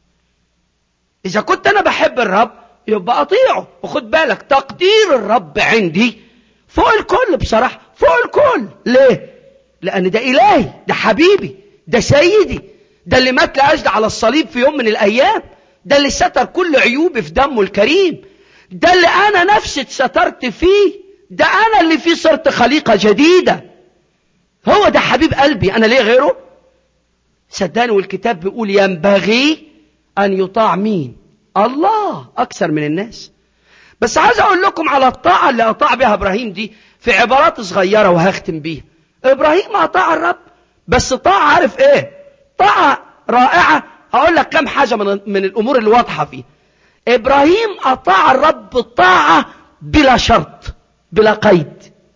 اذا كنت انا بحب الرب يبقى اطيعه وخد بالك تقدير الرب عندي فوق الكل بصراحه فوق الكل ليه لان ده الهي ده حبيبي ده سيدي ده اللي مات لاجل على الصليب في يوم من الايام ده اللي ستر كل عيوبي في دمه الكريم ده اللي انا نفسي اتسترت فيه ده انا اللي فيه صرت خليقه جديده هو ده حبيب قلبي انا ليه غيره صدقني والكتاب بيقول ينبغي ان يطاع مين الله اكثر من الناس بس عايز اقول لكم على الطاعه اللي اطاع بها ابراهيم دي في عبارات صغيره وهختم بيها ابراهيم اطاع الرب بس طاعه عارف ايه طاعه رائعه هقول لك كم حاجه من من الامور اللي واضحه فيه ابراهيم اطاع الرب طاعه بلا شرط بلا قيد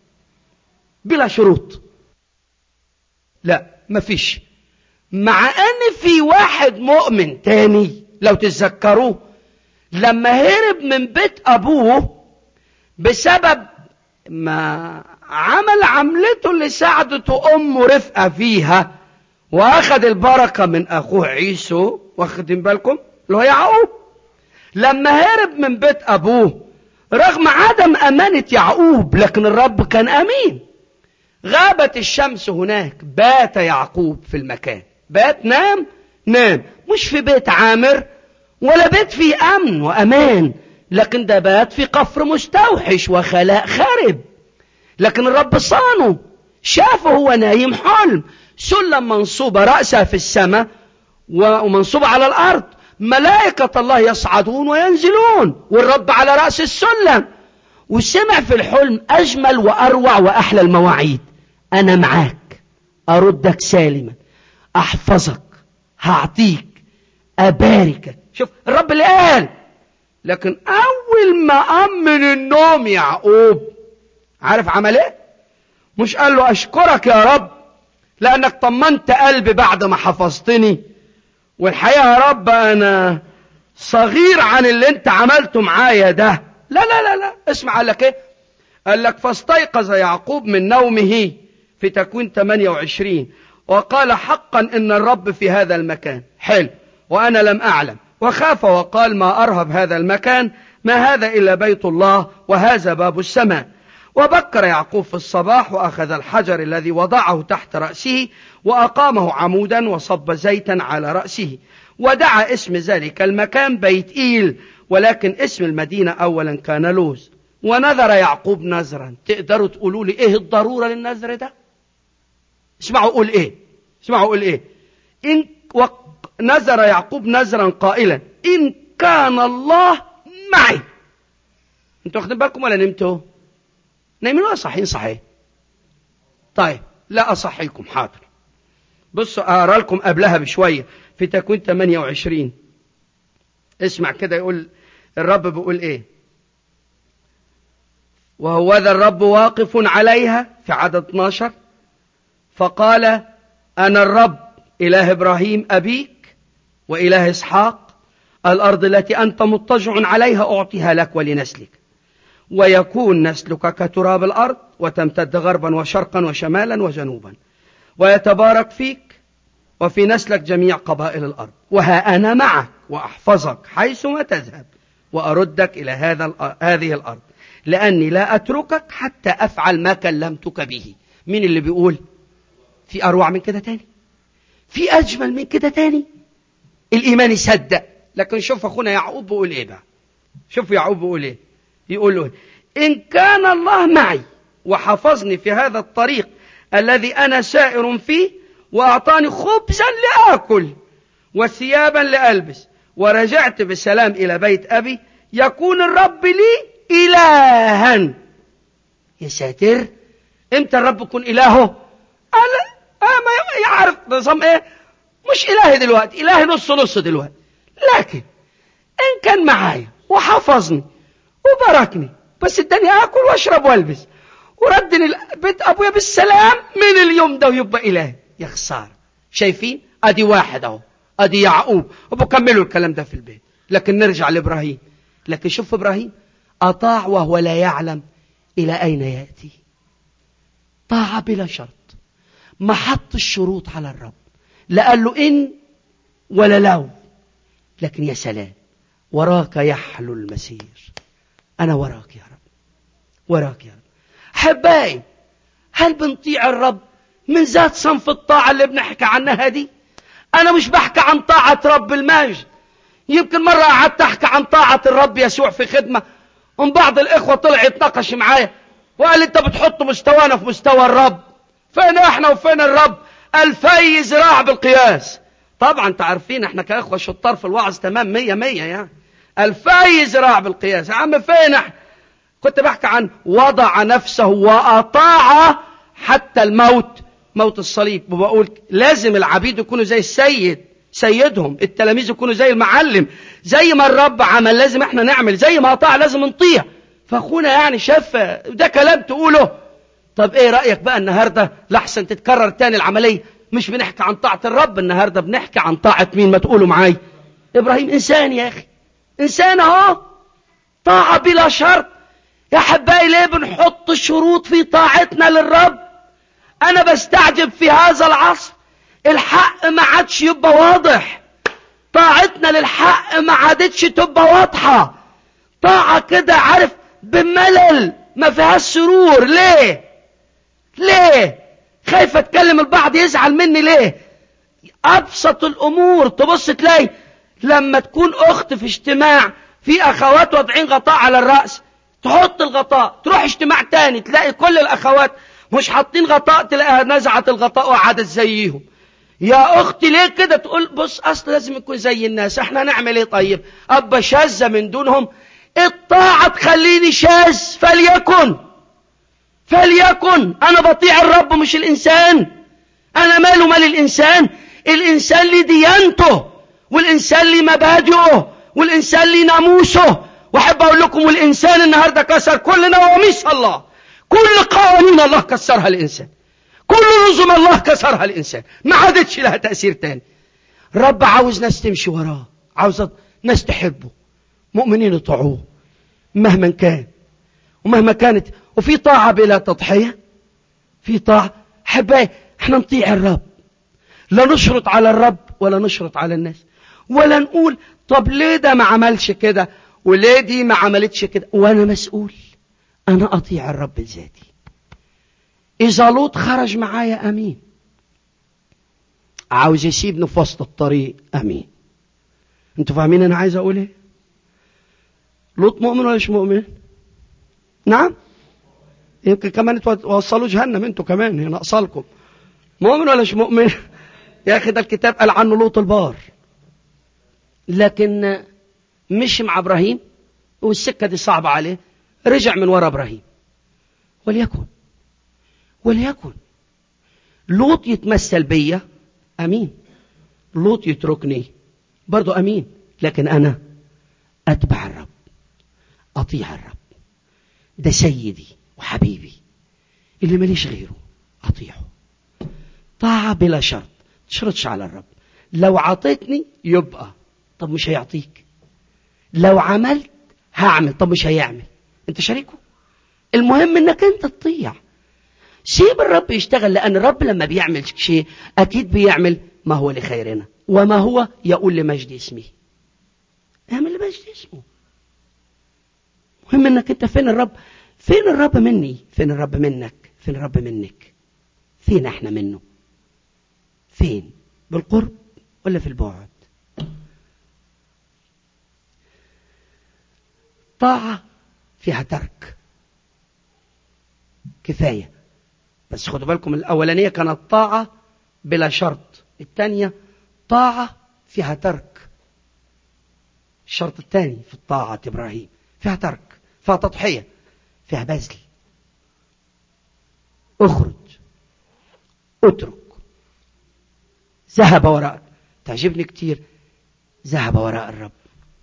بلا شروط لا مفيش مع ان في واحد مؤمن تاني لو تتذكروه لما هرب من بيت ابوه بسبب ما عمل عملته اللي ساعدته امه رفقه فيها واخد البركه من اخوه عيسو واخدين بالكم اللي هو يعقوب لما هرب من بيت ابوه رغم عدم امانه يعقوب لكن الرب كان امين غابت الشمس هناك بات يعقوب في المكان بات نام نام مش في بيت عامر ولا بيت فيه امن وامان لكن ده بات في قفر مستوحش وخلاء خرب لكن الرب صانه شافه هو نايم حلم سلم منصوبة رأسها في السماء ومنصوبة على الأرض ملائكة الله يصعدون وينزلون والرب على رأس السلم وسمع في الحلم أجمل وأروع وأحلى المواعيد أنا معاك أردك سالما أحفظك هعطيك أباركك شوف الرب اللي قال لكن أول ما قام من النوم يعقوب عارف عمل إيه؟ مش قال له أشكرك يا رب لأنك طمنت قلبي بعد ما حفظتني والحقيقة يا رب أنا صغير عن اللي أنت عملته معايا ده لا لا لا لا اسمع قال لك إيه؟ قال لك فاستيقظ يعقوب من نومه في تكوين 28 وقال حقا إن الرب في هذا المكان حلو وأنا لم أعلم وخاف وقال ما أرهب هذا المكان ما هذا إلا بيت الله وهذا باب السماء وبكر يعقوب في الصباح وأخذ الحجر الذي وضعه تحت رأسه وأقامه عمودا وصب زيتا على رأسه ودعا اسم ذلك المكان بيت إيل ولكن اسم المدينة أولا كان لوز ونذر يعقوب نذرا تقدروا تقولوا لي إيه الضرورة للنذر ده اسمعوا قول إيه اسمعوا قول إيه إن نذر يعقوب نذرا قائلا إن كان الله معي انتوا واخدين بالكم ولا نمتوا نايمين ولا صحيين صحيح طيب لا أصح لكم حاضر بصوا أقرأ لكم قبلها بشوية في تكوين 28 اسمع كده يقول الرب بيقول ايه وهو ذا الرب واقف عليها في عدد 12 فقال أنا الرب إله إبراهيم أبيك وإله إسحاق الأرض التي أنت مضطجع عليها أعطيها لك ولنسلك ويكون نسلك كتراب الأرض وتمتد غربا وشرقا وشمالا وجنوبا ويتبارك فيك وفي نسلك جميع قبائل الأرض وها أنا معك وأحفظك حيثما تذهب وأردك إلى هذا هذه الأرض لأني لا أتركك حتى أفعل ما كلمتك به مين اللي بيقول في أروع من كده تاني في أجمل من كده تاني الإيمان يصدق لكن شوف أخونا يعقوب بيقول إيه بقى شوف يعقوب بيقول إيه يقول له إن كان الله معي وحفظني في هذا الطريق الذي أنا سائر فيه وأعطاني خبزا لآكل وثيابا لألبس ورجعت بسلام إلى بيت أبي يكون الرب لي إلها يا ساتر امتى الرب يكون إلهه أنا ما يعرف نظام ايه مش إلهي دلوقتي إلهي نص نص دلوقتي لكن إن كان معايا وحفظني وباركني بس اداني آكل واشرب والبس وردني بيت أبويا بالسلام من اليوم ده ويبقى إلهي يا خسارة شايفين أدي واحد أهو أدي يعقوب وبكملوا الكلام ده في البيت لكن نرجع لإبراهيم لكن شوف إبراهيم أطاع وهو لا يعلم إلى أين يأتي طاع بلا شرط ما حط الشروط على الرب لا قال له إن ولا لو لكن يا سلام وراك يحلو المسير أنا وراك يا رب وراك يا رب حباي هل بنطيع الرب من ذات صنف الطاعة اللي بنحكي عنها دي أنا مش بحكي عن طاعة رب المجد يمكن مرة قعدت أحكي عن طاعة الرب يسوع في خدمة ومن بعض الإخوة طلع يتناقش معايا وقال أنت بتحط مستوانا في مستوى الرب فين احنا وفين الرب الفي ذراع بالقياس طبعا تعرفين احنا كاخوه شطار في الوعظ تمام مية مية يعني الفي ذراع بالقياس يا عم فين احنا كنت بحكي عن وضع نفسه واطاع حتى الموت موت الصليب وبقول لازم العبيد يكونوا زي السيد سيدهم التلاميذ يكونوا زي المعلم زي ما الرب عمل لازم احنا نعمل زي ما اطاع لازم نطيع فاخونا يعني شاف ده كلام تقوله طب ايه رأيك بقى النهاردة لحسن تتكرر تاني العملية مش بنحكي عن طاعة الرب النهاردة بنحكي عن طاعة مين ما تقولوا معاي ابراهيم انسان يا اخي انسان اهو طاعة بلا شرط يا حبايبي ليه بنحط شروط في طاعتنا للرب انا بستعجب في هذا العصر الحق ما عادش يبقى واضح طاعتنا للحق ما عادتش تبقى واضحة طاعة كده عارف بملل ما فيهاش سرور ليه ليه خايف اتكلم البعض يزعل مني ليه ابسط الامور تبص تلاقي لما تكون اخت في اجتماع في اخوات واضعين غطاء على الراس تحط الغطاء تروح اجتماع تاني تلاقي كل الاخوات مش حاطين غطاء تلاقيها نزعت الغطاء وقعدت زيهم يا اختي ليه كده تقول بص اصل لازم يكون زي الناس احنا نعمل ايه طيب ابا شاذة من دونهم الطاعة تخليني شاذ فليكن فليكن انا بطيع الرب مش الانسان انا ماله مال الانسان الانسان لي ديانته والانسان لي مبادئه والانسان لي ناموسه واحب اقول لكم والانسان النهارده كسر كل نواميس الله كل قوانين الله كسرها الانسان كل نظم الله كسرها الانسان ما عادتش لها تاثير تاني الرب عاوز ناس تمشي وراه عاوز ناس تحبه مؤمنين يطيعوه مهما كان ومهما كانت وفي طاعة بلا تضحية في طاعة حباي احنا نطيع الرب لا نشرط على الرب ولا نشرط على الناس ولا نقول طب ليه ده ما عملش كده وليه دي ما عملتش كده وانا مسؤول أنا أطيع الرب لذاتي إذا لوط خرج معايا أمين عاوز يسيبني في وسط الطريق أمين أنتوا فاهمين أنا عايز أقول إيه لوط مؤمن ولا مش مؤمن نعم يمكن كمان توصلوا جهنم انتوا كمان هي ناقصالكم مؤمن ولا مش مؤمن يا اخي ده الكتاب قال عنه لوط البار لكن مشي مع ابراهيم والسكه دي صعبه عليه رجع من ورا ابراهيم وليكن وليكن لوط يتمثل بيا امين لوط يتركني برضو امين لكن انا اتبع الرب اطيع الرب ده سيدي وحبيبي اللي ماليش غيره اطيعه طاعة بلا شرط تشرطش على الرب لو عطيتني يبقى طب مش هيعطيك لو عملت هعمل طب مش هيعمل انت شريكه المهم انك انت تطيع سيب الرب يشتغل لان الرب لما بيعمل شيء اكيد بيعمل ما هو لخيرنا وما هو يقول لمجد اسمه اعمل لمجد اسمه مهم انك انت فين الرب فين الرب مني فين الرب منك فين الرب منك فين احنا منه فين بالقرب ولا في البعد طاعة فيها ترك كفاية بس خدوا بالكم الأولانية كانت طاعة بلا شرط الثانية طاعة فيها ترك الشرط الثاني في الطاعة إبراهيم فيها ترك فيها تضحية فيها بذل اخرج اترك ذهب وراء تعجبني كتير ذهب وراء الرب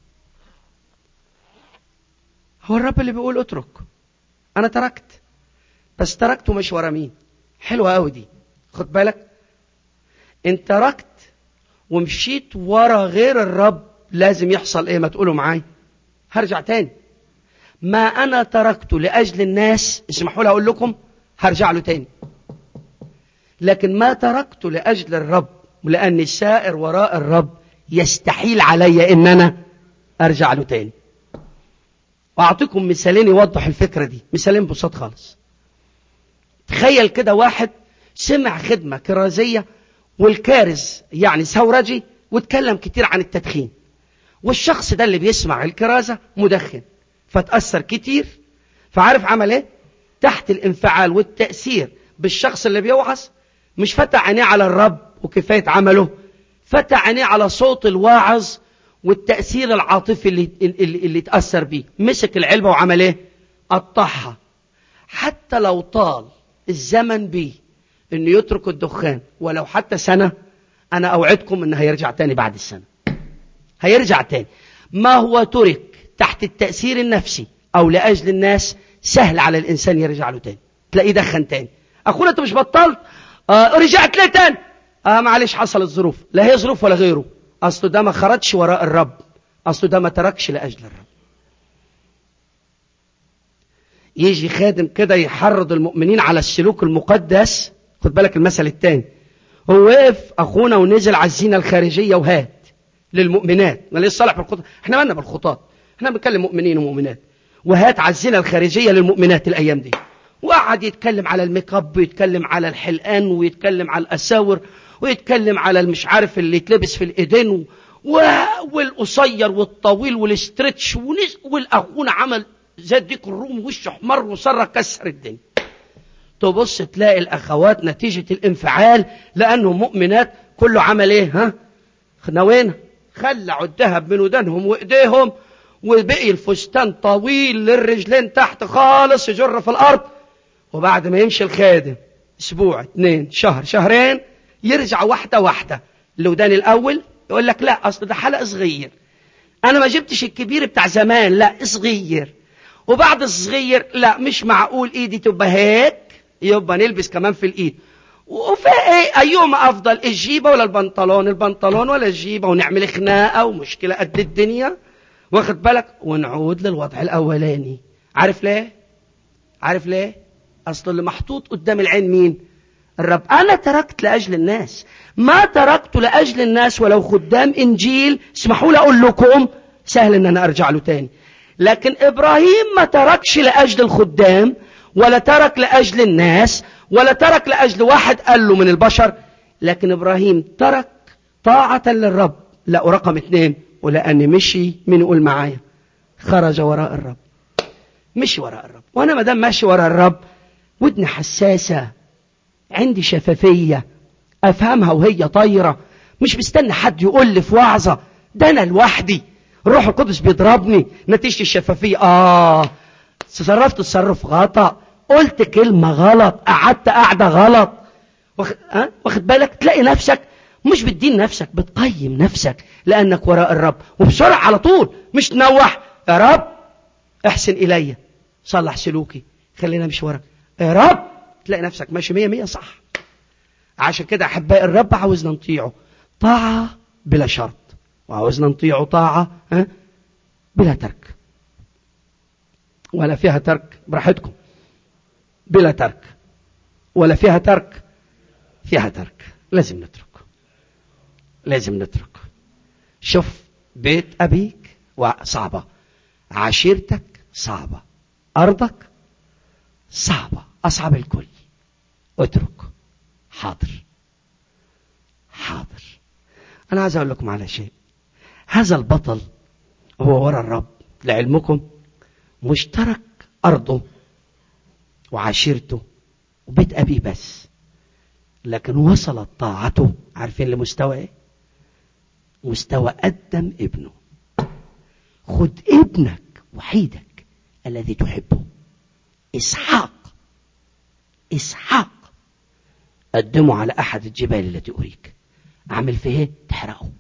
هو الرب اللي بيقول اترك انا تركت بس تركته مش ورا مين حلوة قوي دي خد بالك انت تركت ومشيت ورا غير الرب لازم يحصل ايه ما تقولوا معاي هرجع تاني ما انا تركته لاجل الناس اسمحوا لي اقول لكم هرجع له تاني لكن ما تركته لاجل الرب ولاني سائر وراء الرب يستحيل علي ان انا ارجع له تاني واعطيكم مثالين يوضح الفكره دي مثالين بسيط خالص تخيل كده واحد سمع خدمه كرازيه والكارز يعني ثورجي واتكلم كتير عن التدخين والشخص ده اللي بيسمع الكرازه مدخن فتأثر كتير فعارف عمل ايه تحت الانفعال والتأثير بالشخص اللي بيوعظ مش فتح عينيه على الرب وكفاية عمله فتح عينيه على صوت الواعظ والتأثير العاطفي اللي, اللي, اللي تأثر بيه مسك العلبة وعمل ايه قطعها حتى لو طال الزمن بيه انه يترك الدخان ولو حتى سنة انا اوعدكم انه هيرجع تاني بعد السنة هيرجع تاني ما هو ترك تحت التأثير النفسي أو لأجل الناس سهل على الإنسان يرجع له تاني تلاقيه دخن تاني أخونا أنت مش بطلت آه رجعت ليه تاني آه معلش حصلت ظروف لا هي ظروف ولا غيره أصله ده ما خرجش وراء الرب أصله ده ما تركش لأجل الرب يجي خادم كده يحرض المؤمنين على السلوك المقدس خد بالك المثل الثاني هو وقف أخونا ونزل على الزينة الخارجية وهات للمؤمنات ما ليه الصالح بالخطاط احنا مالنا بالخطاط احنا بنتكلم مؤمنين ومؤمنات وهات على الزنا الخارجية للمؤمنات الأيام دي وقعد يتكلم على الميك اب ويتكلم على الحلقان ويتكلم على الأساور ويتكلم على المش عارف اللي يتلبس في الإيدين و... والقصير والطويل والاسترتش والأخونا عمل زي ديك الروم وشه احمر وصر كسر الدنيا تبص تلاقي الأخوات نتيجة الانفعال لأنهم مؤمنات كله عمل ايه ها نوينا خلعوا الذهب من ودانهم وايديهم وبقي الفستان طويل للرجلين تحت خالص يجر في الارض وبعد ما يمشي الخادم اسبوع اتنين شهر شهرين يرجع واحدة واحدة الودان الاول يقول لك لا اصل ده حلق صغير انا ما جبتش الكبير بتاع زمان لا صغير وبعد الصغير لا مش معقول ايدي تبقى هيك يبقى نلبس كمان في الايد وفي ايه ايهما افضل الجيبه ولا البنطلون البنطلون ولا الجيبه ونعمل خناقه ومشكله قد الدنيا واخد بالك ونعود للوضع الاولاني عارف ليه عارف ليه اصل اللي محطوط قدام العين مين الرب انا تركت لاجل الناس ما تركت لاجل الناس ولو خدام انجيل اسمحوا لي اقول لكم سهل ان انا ارجع له تاني لكن إبراهيم ما تركش لأجل الخدام ولا ترك لأجل الناس ولا ترك لأجل واحد قال له من البشر لكن إبراهيم ترك طاعة للرب لا رقم اثنين ولأن مشي من يقول معايا خرج وراء الرب مشي وراء الرب وأنا ما دام ماشي وراء الرب ودني حساسة عندي شفافية أفهمها وهي طايرة مش مستني حد يقول لي في وعظة ده أنا لوحدي الروح القدس بيضربني نتيجة الشفافية آه تصرفت تصرف غلط قلت كلمة غلط قعدت قعدة غلط واخد, أه؟ واخد بالك تلاقي نفسك مش بتدين نفسك بتقيم نفسك لأنك وراء الرب وبسرعة على طول مش تنوح يا رب احسن إلي صلح سلوكي خلينا مش وراك يا رب تلاقي نفسك ماشي مية مية صح عشان كده أحبائي الرب عاوزنا نطيعه طاعة بلا شرط وعاوزنا نطيعه طاعة ها بلا ترك ولا فيها ترك براحتكم بلا ترك ولا فيها ترك فيها ترك لازم نترك لازم نترك شوف بيت أبيك صعبة عشيرتك صعبة أرضك صعبة أصعب الكل اترك حاضر حاضر أنا عايز أقول لكم على شيء هذا البطل هو ورا الرب لعلمكم مشترك أرضه وعشيرته وبيت أبيه بس لكن وصلت طاعته عارفين لمستوى ايه مستوى قدم ابنه خد ابنك وحيدك الذي تحبه إسحاق إسحاق قدمه على أحد الجبال التي أريك أعمل فيه ايه تحرقه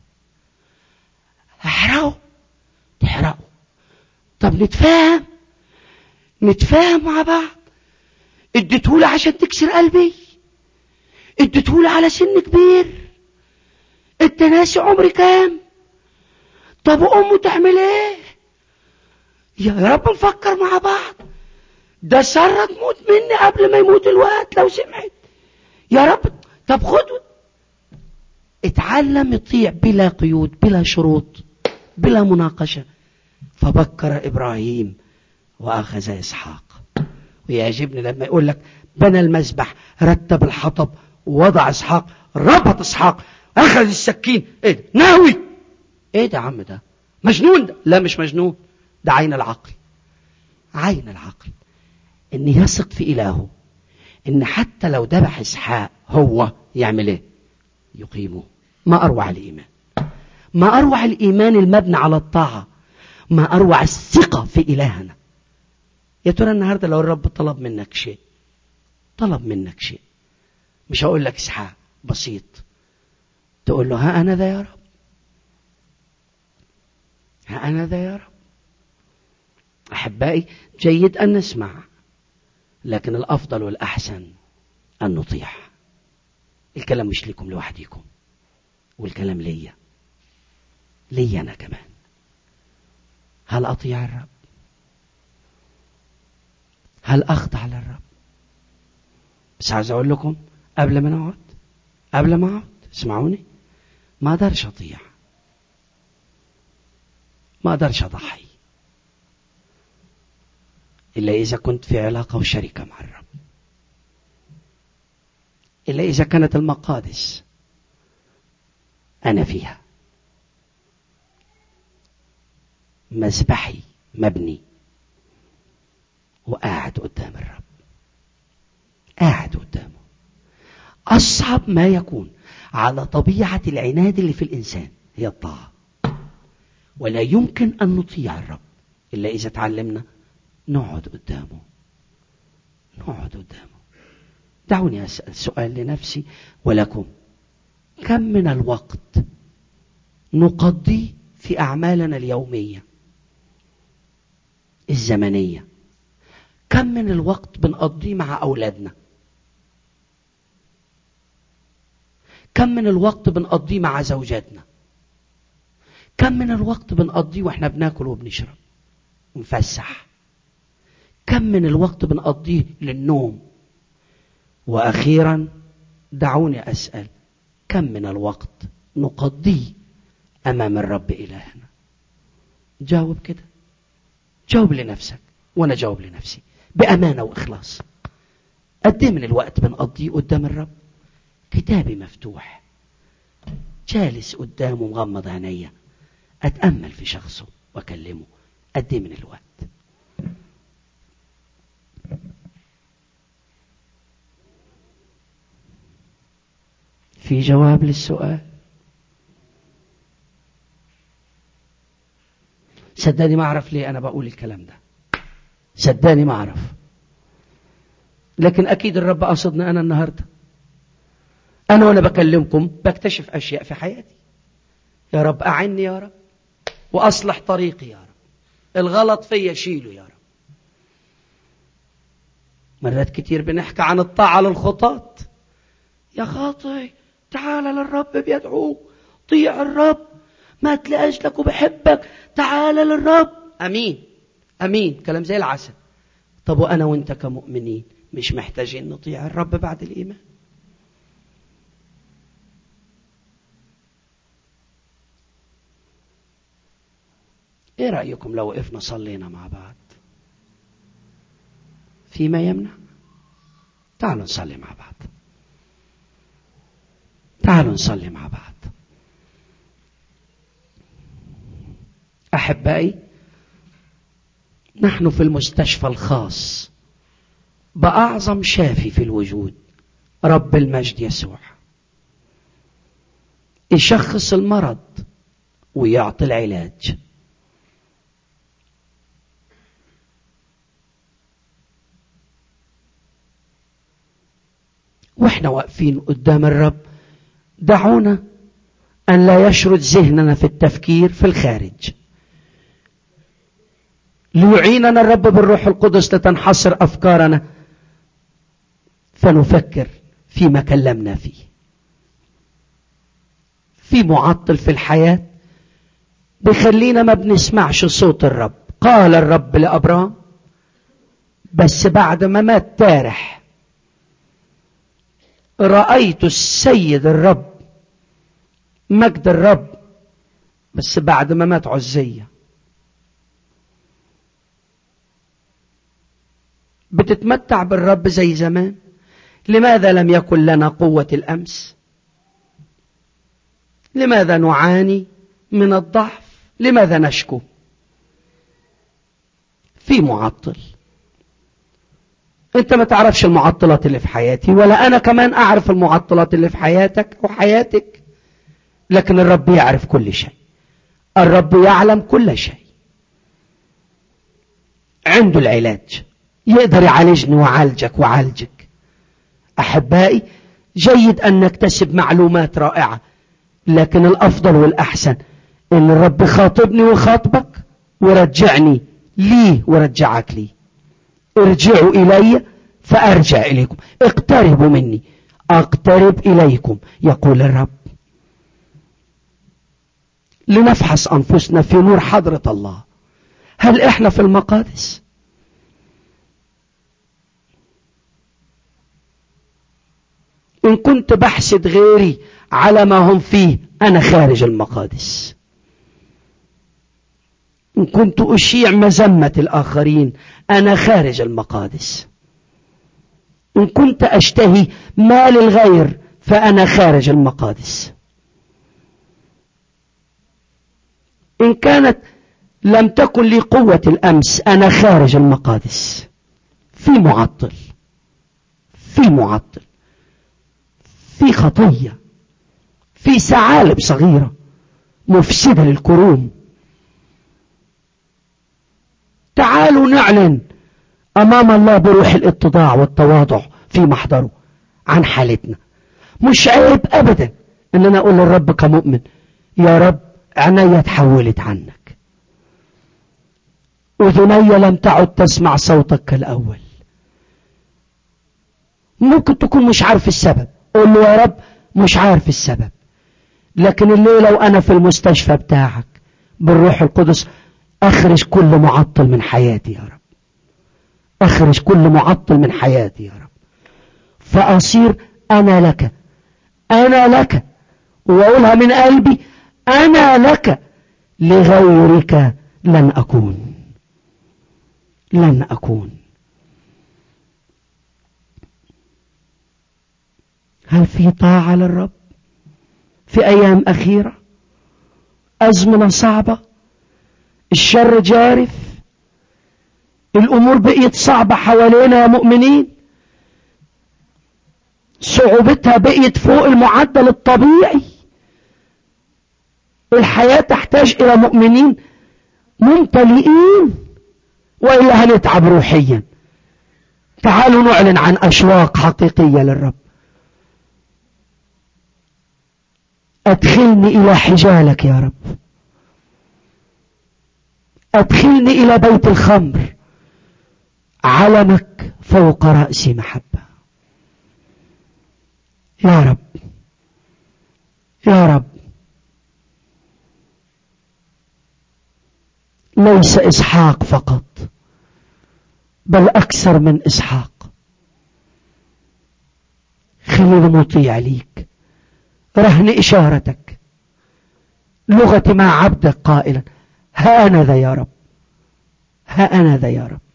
أحرقه تحرقه طب نتفاهم نتفاهم مع بعض اديتهولي عشان تكسر قلبي اديتهولي على سن كبير انت ناسي عمري كام طب امه تعمل ايه يا رب نفكر مع بعض ده سارة تموت مني قبل ما يموت الوقت لو سمعت يا رب طب خده اتعلم يطيع بلا قيود بلا شروط بلا مناقشة فبكر إبراهيم وأخذ إسحاق ويعجبني لما يقول لك بنى المذبح رتب الحطب وضع إسحاق ربط إسحاق أخذ السكين إيه ده ناوي إيه ده يا عم ده مجنون ده لا مش مجنون ده عين العقل عين العقل إن يثق في إلهه إن حتى لو ذبح إسحاق هو يعمل إيه يقيمه ما أروع الإيمان ما أروع الإيمان المبني على الطاعة ما أروع الثقة في إلهنا يا ترى النهاردة لو الرب طلب منك شيء طلب منك شيء مش هقول لك اسحاق بسيط تقول له ها أنا ذا يا رب ها أنا ذا يا رب أحبائي جيد أن نسمع لكن الأفضل والأحسن أن نطيع الكلام مش لكم لوحديكم والكلام ليا ليا أنا كمان هل أطيع الرب هل أخضع للرب بس عايز أقول لكم قبل ما نقعد قبل ما أقعد اسمعوني ما أقدرش أطيع ما أقدرش أضحي إلا إذا كنت في علاقة وشركة مع الرب إلا إذا كانت المقادس أنا فيها مذبحي مبني وقاعد قدام الرب قاعد قدامه أصعب ما يكون على طبيعة العناد اللي في الإنسان هي الطاعة ولا يمكن أن نطيع الرب إلا إذا تعلمنا نقعد قدامه نقعد قدامه دعوني أسأل سؤال لنفسي ولكم كم من الوقت نقضي في أعمالنا اليومية الزمنية كم من الوقت بنقضيه مع أولادنا كم من الوقت بنقضيه مع زوجاتنا كم من الوقت بنقضيه واحنا بناكل وبنشرب ونفسح كم من الوقت بنقضيه للنوم واخيرا دعوني اسال كم من الوقت نقضيه امام الرب الهنا جاوب كده جاوب لنفسك وأنا جاوب لنفسي بأمانة وإخلاص قد إيه من الوقت بنقضيه قدام الرب كتابي مفتوح جالس قدامه مغمض عينيا أتأمل في شخصه وأكلمه قد إيه من الوقت في جواب للسؤال صدقني ما أعرف ليه أنا بقول الكلام ده صدقني ما أعرف لكن أكيد الرب قصدنا أنا النهاردة أنا وأنا بكلمكم بكتشف أشياء في حياتي يا رب أعني يا رب وأصلح طريقي يا رب الغلط فيا شيله يا رب مرات كتير بنحكي عن الطاعة للخطاة يا خاطئ تعال للرب بيدعوك طيع الرب مات لأجلك وبحبك تعال للرب أمين أمين كلام زي العسل طب وأنا وأنت كمؤمنين مش محتاجين نطيع الرب بعد الإيمان ايه رأيكم لو وقفنا صلينا مع بعض فيما يمنع تعالوا نصلي مع بعض تعالوا نصلي مع بعض أحبائي نحن في المستشفى الخاص بأعظم شافي في الوجود رب المجد يسوع يشخص المرض ويعطي العلاج واحنا واقفين قدام الرب دعونا أن لا يشرد ذهننا في التفكير في الخارج ليعيننا الرب بالروح القدس لتنحصر أفكارنا فنفكر فيما كلمنا فيه في معطل في الحياة بيخلينا ما بنسمعش صوت الرب قال الرب لأبرام بس بعد ما مات تارح رأيت السيد الرب مجد الرب بس بعد ما مات عزية بتتمتع بالرب زي زمان لماذا لم يكن لنا قوة الأمس لماذا نعاني من الضعف لماذا نشكو في معطل انت ما تعرفش المعطلات اللي في حياتي ولا انا كمان اعرف المعطلات اللي في حياتك وحياتك لكن الرب يعرف كل شيء الرب يعلم كل شيء عنده العلاج يقدر يعالجني ويعالجك ويعالجك احبائي جيد ان نكتسب معلومات رائعه لكن الافضل والاحسن ان الرب يخاطبني ويخاطبك ورجعني لي ورجعك لي ارجعوا إلي فأرجع إليكم اقتربوا مني أقترب إليكم يقول الرب لنفحص أنفسنا في نور حضرة الله هل إحنا في المقادس إن كنت بحسد غيري على ما هم فيه أنا خارج المقادس إن كنت أشيع مذمة الآخرين أنا خارج المقادس إن كنت أشتهي مال الغير فأنا خارج المقادس إن كانت لم تكن لي قوة الأمس أنا خارج المقادس في معطل في معطل في خطية في ثعالب صغيرة مفسدة للكروم تعالوا نعلن أمام الله بروح الاتضاع والتواضع في محضره عن حالتنا مش عيب أبدا أن أنا أقول للرب كمؤمن يا رب عناية تحولت عنك أذني لم تعد تسمع صوتك كالأول ممكن تكون مش عارف السبب قول له يا رب مش عارف السبب لكن الليلة وأنا في المستشفى بتاعك بالروح القدس أخرج كل معطل من حياتي يا رب أخرج كل معطل من حياتي يا رب فأصير أنا لك أنا لك وأقولها من قلبي أنا لك لغيرك لن أكون لن أكون هل في طاعة للرب في أيام أخيرة أزمنة صعبة الشر جارف الأمور بقيت صعبة حوالينا يا مؤمنين صعوبتها بقيت فوق المعدل الطبيعي الحياة تحتاج إلى مؤمنين ممتلئين وإلا هنتعب روحيا تعالوا نعلن عن أشواق حقيقية للرب أدخلني إلى حجالك يا رب أدخلني إلى بيت الخمر علمك فوق رأسي محبة يا رب يا رب ليس إسحاق فقط بل أكثر من إسحاق خلينا مطيع ليك رهن إشارتك لغتي مع عبدك قائلا ها أنا ذا يا رب ها أنا ذا يا رب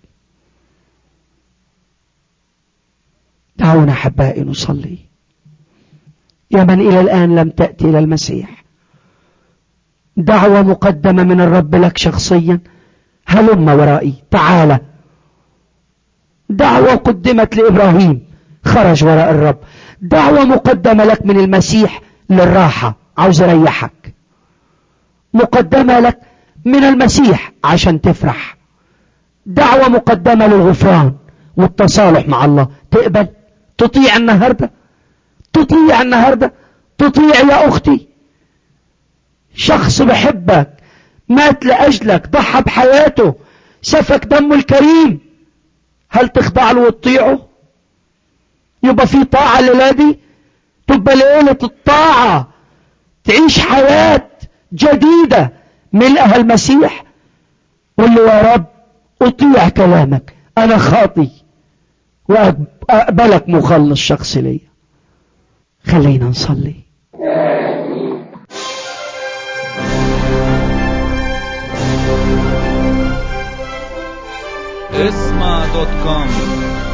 دعونا أحبائي نصلي يا من إلى الآن لم تأتي إلى المسيح دعوة مقدمة من الرب لك شخصيا هلم ورائي تعال دعوة قدمت لإبراهيم خرج وراء الرب دعوة مقدمة لك من المسيح للراحة عاوز أريحك مقدمة لك من المسيح عشان تفرح دعوة مقدمة للغفران والتصالح مع الله تقبل تطيع النهاردة تطيع النهاردة تطيع يا أختي شخص بحبك مات لأجلك ضحى بحياته سفك دمه الكريم هل تخضع له وتطيعه يبقى في طاعة للادي تبقى ليلة الطاعة تعيش حياة جديدة ملئها المسيح قل له يا رب أطيع كلامك أنا خاطي وأقبلك مخلص شخص لي خلينا نصلي اسمع دوت كوم